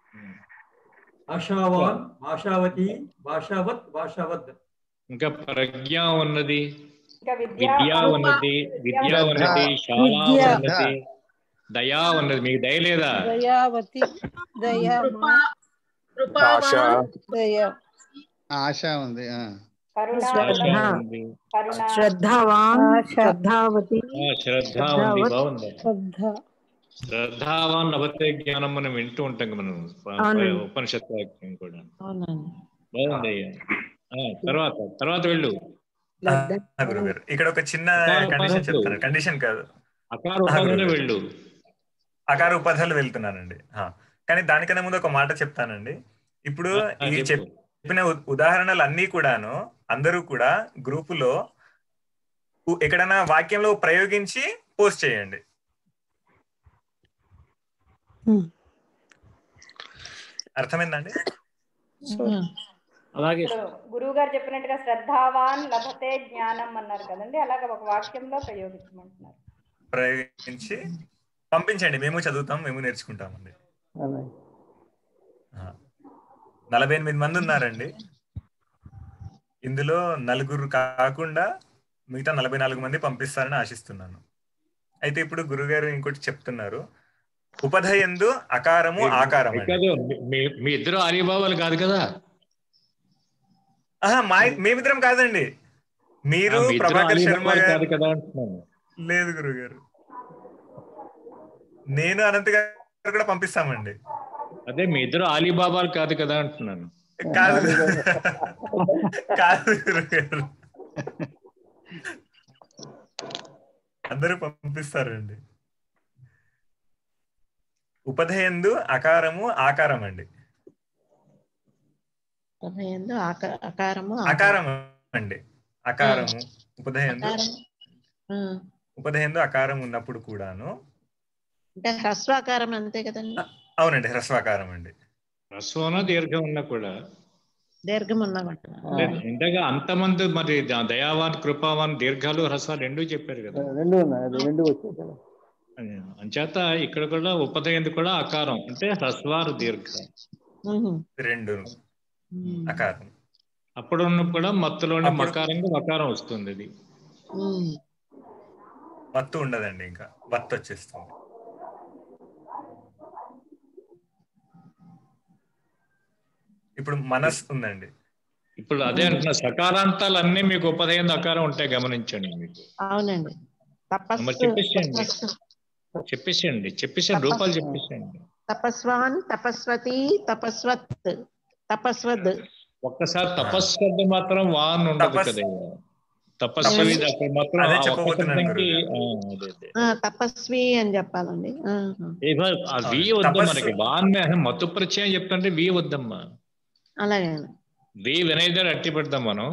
ఆశావాన్ ఆశావతి భాషావత్ భాషావద్ ఇంకా ప్రజ్ఞ ఉన్నది ఇంకా విద్య ఉన్నది విద్య ఉన్నది శాల విద్య. ఉన్నది దయా ఉన్నది మీకు దయ లేదా దయావతి దయా ఆశ. దయా ఆశ ఉంది ఆ. కరుణ ఆశ శ్రద్ధ ఉంది కరుణ శ్రద్ధావాన్ ఆశ. శ్రద్ధావతి ఆ, శ్రద్ధ ఉంది బాగుంది శ్రద్ధ శ్రద్ధావాన్ లభతే జ్ఞానం మనం వింటూ ఉంటాం కదా మనం ప- అవునండి. ఉపనిషత్ వాక్యం కూడా అవునండి బాగుంది అయ్యా ఆ, తర్వాత తర్వాత వెళ్ళు గురువు గారు ఇక్కడ ఒక చిన్న అకార కండిషన్ ఉపాధులు. చెప్తాను కండిషన్ కాదు అకార ఆ, ఉపాధిలోనే గురువు గారు. వెళ్ళు అకార ఉపాధ్యాయులు వెళ్తున్నానండి ఆ, కానీ దానికన్నా ముందు ఒక మాట చెప్తానండి ఇప్పుడు ఆ, ఈ చెప్పు. చెప్పిన ఉ- ఉదాహరణలు అన్ని కూడాను అందరూ కూడా గ్రూపులో ఉ- ఎక్కడైనా వాక్యంలో ప్రయోగించి పోస్ట్ చేయండి అర్థమైందండి అలాగే ఇప్పుడు గురువు గారు చెప్పినట్టుగా శ్రద్ధావాన్ లభతే జ్ఞానం అన్నారు కదండి అలాగే ఒక వాక్యంలో ప్రయోగించమంటున్నారు ప్రయోగించి పంపించండి మేము చదువుతాం మేము నేర్చుకుంటామండి అలాగే. ఆ. నలభై ఎనిమిది మంది ఉన్నారండి ఇందులో నలుగురు కాకుండా మిగతా నలభై నాలుగు మంది పంపిస్తారని ఆశిస్తున్నాను అయితే ఇప్పుడు గురుగారు ఇంకోటి చెప్తున్నారు ఉపధయందు అకారము ఆకారం అండి కాదు మీ- మీ- మీ ఇద్దరు ఆర్యబాబాలు కాదు కదా ఆహా మా మేమిద్దరం కాదండి మీరు ఆ, మీ ఇద్దరు ప్రభాకర్ శర్మ అలీబాబాలు గారు కాదు కదా అంటున్నాను లేదు గురువు గారు నేను అనంత్ గారు కూడా పంపిస్తామండి అదే మీ ఇద్దరు అలీబాబాలు కాదు కదా అంటున్నాను కాదు కాదు గురువు గారు అందరూ పంపిస్తారండి ఉపధయందు అకారము ఆకారం అండి ఉపనయందు ఆక- అకారము అకారం అండి అకారము ఉపధయందు అకారం. ఆ, ఉపధయందు అకారం ఉన్నప్పుడు కూడాను అంటే హ్రస్వాకారం అంతే కదండి అవునండి హ్రస్వాకారం అండి హ్రస్వన దీర్ఘం ఉన్నా కూడా దీర్ఘం ఉన్నమాట లేదు, ఇంతగా అంతమంది మరి ద- దయావాన్ కృపావాన్ దీర్ఘాలు హ్రస్వాలు రెండూ చెప్పారు కదా రెండు ఉన్నాయి అది రెండు వచ్చాయి కదా అంచేత ఇక్కడ కూడా ఉపదయంది కూడా అకారం అంటే హ్రస్వారు దీర్ఘ రెండు అకారం అప్పుడు ఉన్నప్పుడు కూడా మత్తులోని అప్పుడు- మకారంగా వకారం వస్తుంది ఇది వత్తు ఉండదండి ఇంకా వత్తు వచ్చేస్తుంది ఇప్పుడు మనస్ ఉందండి ఇప్పుడు అదే అంటున్నా సకారాంతాలు అన్ని మీకు ఉపదయం అకారం ఉంటాయి గమనించండి మీకు అవునండి తపస్సు మరి చెప్పేసేయండి తపస్సు చెప్పేసేయండి చెప్పేసేయండి రూపాలు చెప్పేసేయండి తపస్వాన్ తపస్వతి తపస్వత్ తపస్వద్ ఒక్కసారి తపస్సు మాత్రం వాన్ ఉండదు తపస్- కదా తపస్వి అక్కడ మాత్రం అదే ఆ ఒక్క చెప్పబోతున్నాను శబ్దంకి, గురువు ఆ, అదే అదే ఆ, తపస్వి అని చెప్పాలండి ఆహా. ఏమో, ఆ వి వద్దు మనకి వాన్ మత్తు ప్రత్యయం చెప్తుంటే వి వద్దమ్మా అలాగే వి వినయదారు అట్టి పెడతాం మనం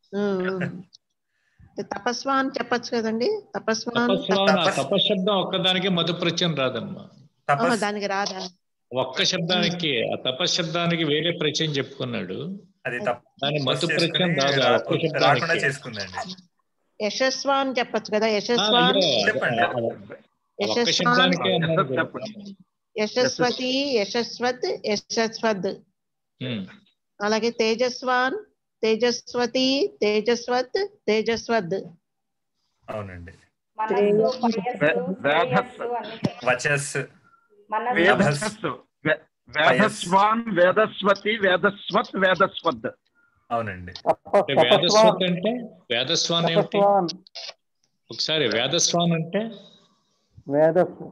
తపస్వాన్ చెప్పొచ్చు కదండి తపస్వాన్ తపస్వాన్ ఆ తపశబ్దం ఒక్కదానికి మధు ప్రత్యయం రాదమ్మా ఆహా, దానికి రాదా ఒక్క శబ్దానికి ఆ తపశబ్దానికి వేరే ప్రత్యయం చెప్పుకున్నాడు అది దాని మధు చేసుకుని ప్రత్యయం రాదు ఆ ఒక్క రా- రాకుండా శబ్దానికి చేసుకుందండి యశస్వాన్ చెప్పొచ్చు కదా ఆ, యశస్వాన్ అయ్యో, చెప్పండి. ఆ, ఒక్క యశస్వాన్ శబ్దానికి అన్నారు కదా. యశస్వతి యశస్వత్ యశస్వద్ ఉమ్. అలాగే తేజస్వాన్ తేజస్వతి తేజస్వత్ తేజస్వద్ అవునండి మనస్సు పయస్సు శ్రేయస్సు అన్ని చెప్పారు. వచస్ మనస్సు వేదస్సు వే- వేదస్వాన్ వేదస్వతి వేదస్వత్ వేదస్వద్ అవునండి అంటే వేదస్వత్ అంటే వేదస్వాన్ ఏమిటి తపస్వాన్ ఒకసారి వేదస్వాన్ అంటే వేదస్సు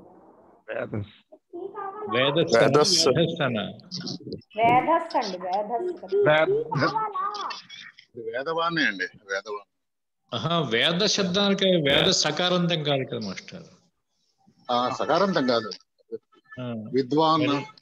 వేదస్థాన వేదస్సు. వేదస్థాన వేధస్ అండి వేధస్ కదా. వేదవాణి అండి వేదవాణి ఆహా వేద శబ్దానికి వేద సకారంతం కాదు కదా మాస్టర్ ఆ, సకారాంతం కాదు ఆ, విద్వాన్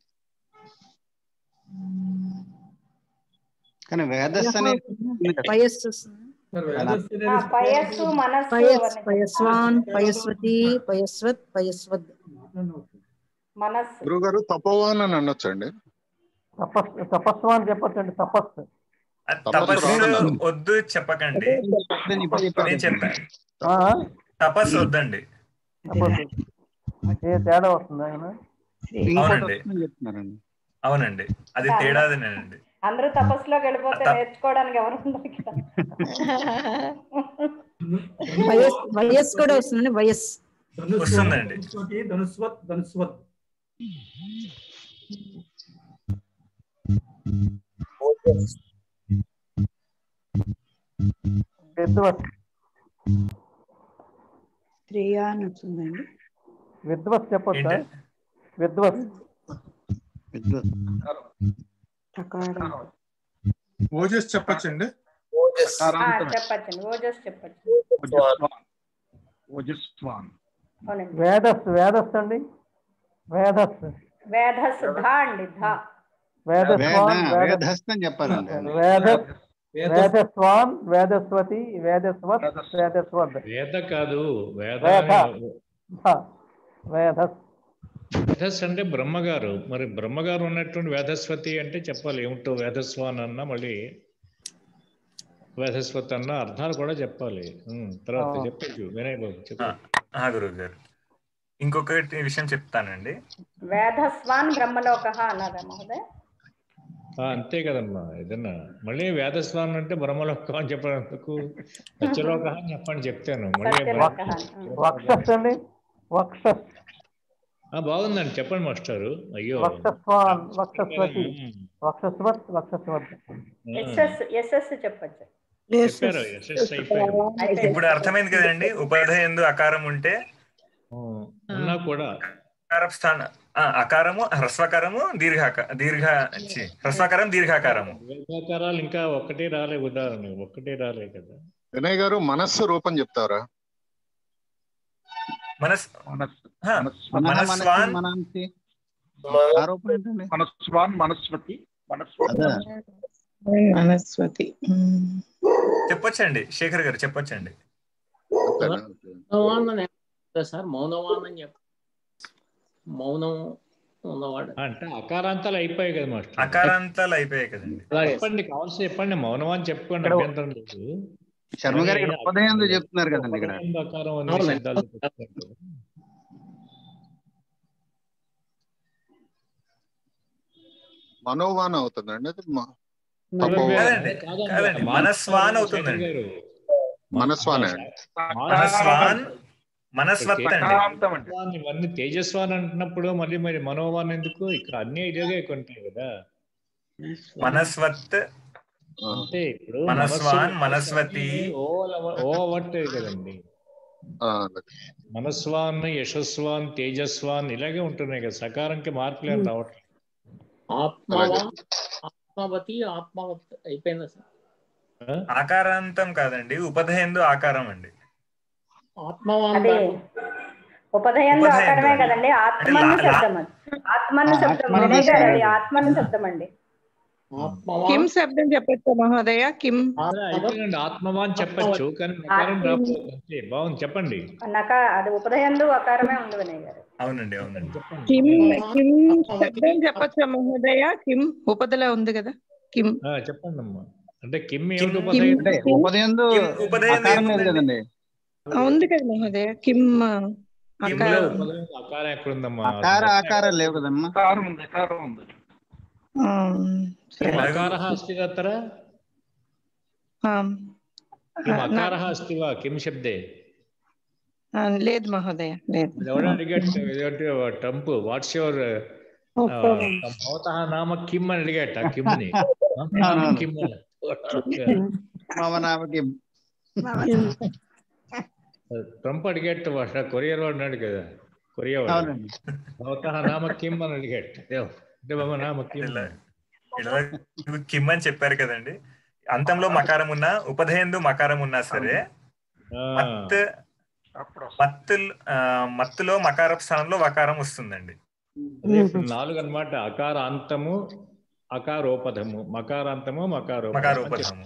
కానీ వేదస్ అనే పయస్సు ఆ, పయస్సు మనస్సు పయస్ అవన్నీ పయస్వాన్ పయస్వతి పయస్వత్ పయస్వద్ మనస్సు గురుగారు తపోవాన్ అని అనొచ్చండి తపస్ తపస్సు అని చెప్పొచ్చండి తపస్సు అది తపస్సు తపస్సు రాదన్నారు. వద్దు చెప్పకండి నేను చెప్పాను ఆ? తపస్సు వద్దండి తపస్సు ఏ తేడా వస్తుంది ఆయన అవునండి చెప్తున్నారండి అవునండి అది తేడాదేనండి అందరూ తపస్సులోకి వెళ్ళిపోతే నేర్చుకోవడానికి ఎవరు ఉండరు ఇక్కడ వయస్ వయస్ కూడా వస్తుందండి వయస్ వస్తుందండి ధనుస్వత్ ధనుస్వత్ విద్వత్ శ్రేయా అని వచ్చిందండి విద్వత్ చెప్పొచ్చా విద్వత్ సకారం ఓజస్ చెప్పచ్చండి ఆ, చెప్పచ్చండి ఓజస్ చెప్పచ్చు ఓజస్వాన్ అవునండి వేదస్ వేదస్ అండి వేదస్ వేధస్ ధా అండి ధా వేదస్వాన్ వేద వేదస్థ్ అని చెప్పాలండి వేద వేదస్వాన్ వేదస్వతి వేదస్వత్ వేదస్వద్ వేద కాదు వేద వేద హ, వేదస్ వేదస్ అంటే బ్రహ్మగారు మరి బ్రహ్మగారు ఉన్నటువంటి వేదస్వతి అంటే చెప్పాలి ఏమిటో వేదస్వాన్ అన్న మళ్ళీ వేదస్వతి అన్న అర్థాలు కూడా చెప్పాలి ఉమ్, తర్వాత ఆ. చెప్పచ్చు వినయ్ బాబు చెప్పు ఆ, గురువు గారు ఇంకొకటి విషయం చెప్తానండి వేధస్వాన్ బ్రహ్మలోక అన్నారా మహోదయ ఆ, అంతే కదమ్మా ఏదన్నా మళ్ళీ వేదస్వాన్ అంటే బ్రహ్మలోకం అని చెప్పడానికి సత్యలోక అని చెప్పండి చెప్తాను మళ్ళీ వక్షస్ అండి వక్షస్ ఆ, బాగుందండి చెప్పండి మాస్టారు అయ్యో వక్షస్వాన్ వక్షస్వతి వక్షస్వత్ వక్షస్వత్ ఎస్ఎస్ ఎస్ఎస్ చెప్పచ్చు చెప్పారు ఎస్ఎస్ అయిపోయింది ఇప్పుడు అర్థమైంది కదండి ఉపాధయందు అకారం ఉంటే ఉన్నా కూడా అకారపు స్థాన ఆ, అకారము హ్రస్వకారము దీర్ఘాక దీర్ఘ ఛీ, హ్రస్వకారం దీర్ఘాకారము దీర్ఘాకారాలు ఇంకా ఒక్కటే రాలే ఉదాహరణ ఒక్కటే రాలే కదా వినయ్ గారు మనస్సు రూపం చెప్తారా మనస్ మనః మనస్వాన్ మనస్సు మనాంసి ఆరోపణ ఏంటండి మనస్వాన్ మనస్వతి మనస్వతి అదే మనస్వతి చెప్పొచ్చండి శేఖర్ గారు చెప్పొచ్చండి మౌనవాన్ అని చెప్తా సార్ మౌనవాన్ అని చెప్ మౌనం ఉన్నవాడు అంటే అకారాంతాలు అయిపోయాయి కదా మాస్టర్ అకారాంతాలు అయిపోయాయి కదండి చెప్పండి కావాల్సి చెప్పండి మౌనం అని చెప్పుకోండి అభ్యంతరం లేదు శర్మ గారు ఇక్కడ ఉదయం చెప్తున్నారు కదండి ఇక్కడ ఉపనయనం అకారం అనే అవునండి. శబ్దాలు చెప్తున్నారు కదా. మనోవాన్ అవుతుందండి అది మ- కాదండి కాదండి, కాదండి మానస్వాన్ మనస్వాన్ శేఖర్ అవుతుందండి గారు. మనస్వానే మనస్వాన్ మనస్వత్ అండి తేజస్వాన్ ఇవన్నీ తేజస్వాన్ అంటున్నప్పుడు మళ్ళీ మరి మనోవాన్ ఎందుకు ఇక్కడ అన్ని ఇలాగే కొంటాయి కదా మనస్వత్ అంటే ఇప్పుడు మనస్వాన్, మనస్సు- మనస్వతి. ఓ లవ- ఓ వట్ కదండి ఆ, మనస్వాన్ యశస్వాన్ తేజస్వాన్ ఇలాగే ఉంటున్నాయి కదా సకారంకి మార్పులు ఏం రావట్లేదు ఆత్మవాన్ ఆత్మవతి ఆత్మవత్ అయిపోయిందా సార్ ఆ? ఆకారాంతం కాదండి ఉపధయందు ఆకారం అండి ఆత్మవాన్ అది ఉపదయంలో ఉపదయంలో ఆకారమే అండి. కదండి ఆత్మన్న అంటే లా- శబ్దం అది ఆత్మన్న ఆ, శబ్దం ఆత్మన్న వినయ్ గారు అది శబ్దం. ఆత్మన్న శబ్దం అండి కిం ఆత్మవాన్ శబ్దం చెప్పచ్చా మహోదయ కిం అదే అయిపోయిందండి ఆత్మవాన్ చెప్పచ్చు కానీ నకారం రాకపోతే అంతే. బాగుంది చెప్పండి నక అది ఉపదయంలో ఆకారమే ఉంది వినయ్ గారు అవునండి అవునండి కిం కిం శబ్దం చెప్పచ్చా మహోదయ కిం ఉపదలో ఉంది కదా కిం ఆ, చెప్పండి అమ్మా అంటే కిమ్ కిమ్ ఏమిటి కిమ్ ఉపదయం అంటే ఉపదయందు కిమ్ ఉపదయందు ఆకారం లేదు ఏముందండి? కదండి ఆ, ఉంది కదా మహోదయ కిం కిమ్లో అకారం ఉపదయం ఆకారం ఎక్కడుందమ్మా అకార ఆకారాలు లేవు కదమ్మా అకారం ఉంది అకారం ఉంది ఆ, సరే కిమ్ అకారः अस्ति तत्र ఆ, కిమ్ నా- అకారः अस्ति वा కిమ్ శబ్దే ఆ, లేదు మహోదయ లేదు అది ఎవడో అడిగాడు ఇదేంటి ట్రంప్ వాట్స్ యువర్ భవతः నామ కిమ్ అని అడిగాట కిమ్ ని అవునవును. కిమ్ అని. మమ నామకి ట్రంప్ అడిగేట వాడు కొరియా వాడు అన్నాడు కదా కొరియా వాడు అవునండి భవతः నామ కిమ్ అని అడిగాట దేవ్. అంటే మమ నామ కిమ్ ఇలా ఇలా కిమ్ అని చెప్పారు కదండి అంతంలో మకారం ఉన్నా ఉపధయందు మకారం ఉన్నా సరే ఆ, మత్ మత్తు ఆ, మత్తులో మకారపు స్థానంలో వకారం వస్తుందండి అదే ఇప్పుడు నాలుగు అన్నమాట అకార అంతము అకారోపధము మకారాంతము మకారోపధము మకారోపధము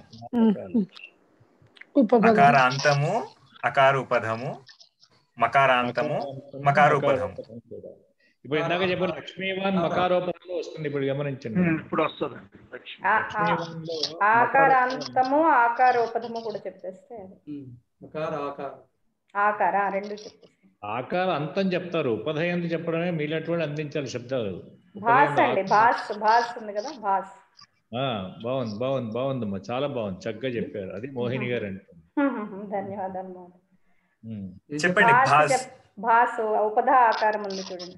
ఉపపదం మకారాంతము అకారోపధము మకారాంతము మకారోపధము ఇప్పుడు ఇందాక చెప్పిన లక్ష్మీవాన్ మకారోపధంలో వస్తుంది ఇప్పుడు గమనించండి ఇప్పుడు వస్తుంది ఆ- ఆ- ఆకారాంతము ఆకారోపదము కూడా చెప్పేస్తే అకార ఆకార ఆకార ఆ రెండు చెప్పేస్తే ఆకార అంతం చెప్తారు ఉపధయం చెప్పడమే మీలాంటి వాళ్ళు అందించాలి శబ్దాలు భాస్ ఉపధయం అండి భాస్ భాస్ ఉంది కదా భాస్ ఆ, బాగుంది బాగుంది బాగుందమ్మా చాలా బాగుంది చక్కగా చెప్పారు అది మోహిని గారు అంటుంది ధన్యవాదాలు మోహన్ ఉమ్. చెప్పండి భాస్ భాస్ చెప్- భాస్ ఉపధ ఆకారం ఉంది చూడండి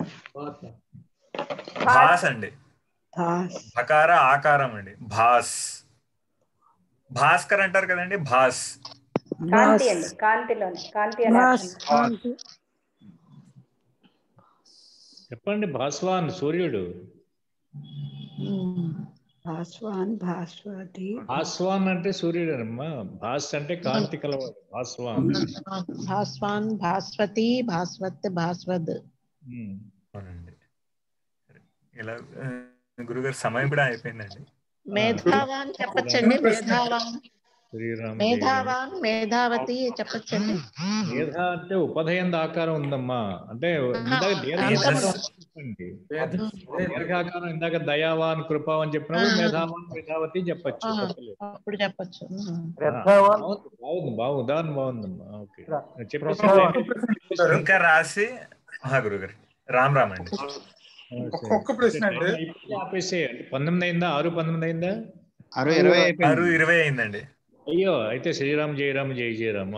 భాస్ అండి భాస్ అకార ఆకారం అండి భాస్ భాస్కర్ అంటారు కదండి భాస్ కాంతి అండి కాంతిలోనే కాంతి అనే భాస్ అర్థం. కాంతి చెప్పండి భాస్వాన్ సూర్యుడు భాస్వాన్ భాస్వతి భాస్వాన్ అంటే సూర్యుడు అమ్మా భాస్ అంటే కాంతి కలవాడు భాస్వాన్ భాస్వాన్ భాస్వతి భాస్వత్ భాస్వద్ ఉమ్. అవునండి ఇలా ఆ, గురుగారు సమయం కూడా అయిపోయిందండి మేధావాన్ చెప్పచ్చండి మేధావాన్ శ్రీరామ్ మేధావాన్ మేధావతి చెప్పచ్చండి మేధ అంటే ఉపధయం ఆకారం ఉందమ్మా అంటే ఇందాక దీర్ఘ అంతము. చెప్పండి దీర్ఘాకారం ఇందాక దయావాన్ కృపావన్ చెప్పినప్పుడు మేధావాన్ మేధావతి చెప్పచ్చు ఆ, తప్పలేదు. అప్పుడు చెప్పచ్చు శ్రద్ధావాన్ బాగుంది బాగుంది బాగుంది ఉదాహరణ బాగుందమ్మా ఓకే చెప్పేసి ఇంకా రాసి మహా గురుగారు రామ్ రామ్ అండి ఒక్క ప్రశ్న అండి ఆపేసే అంటే పంతొమ్మిది అయిందా ఆరు పంతొమ్మిది అయిందా అరవై ఇరవై అయిపోయింది ఆరు ఇరవై అయిందండి అయ్యో అయితే శ్రీరామ్ జయరామ్ జై జయరామ్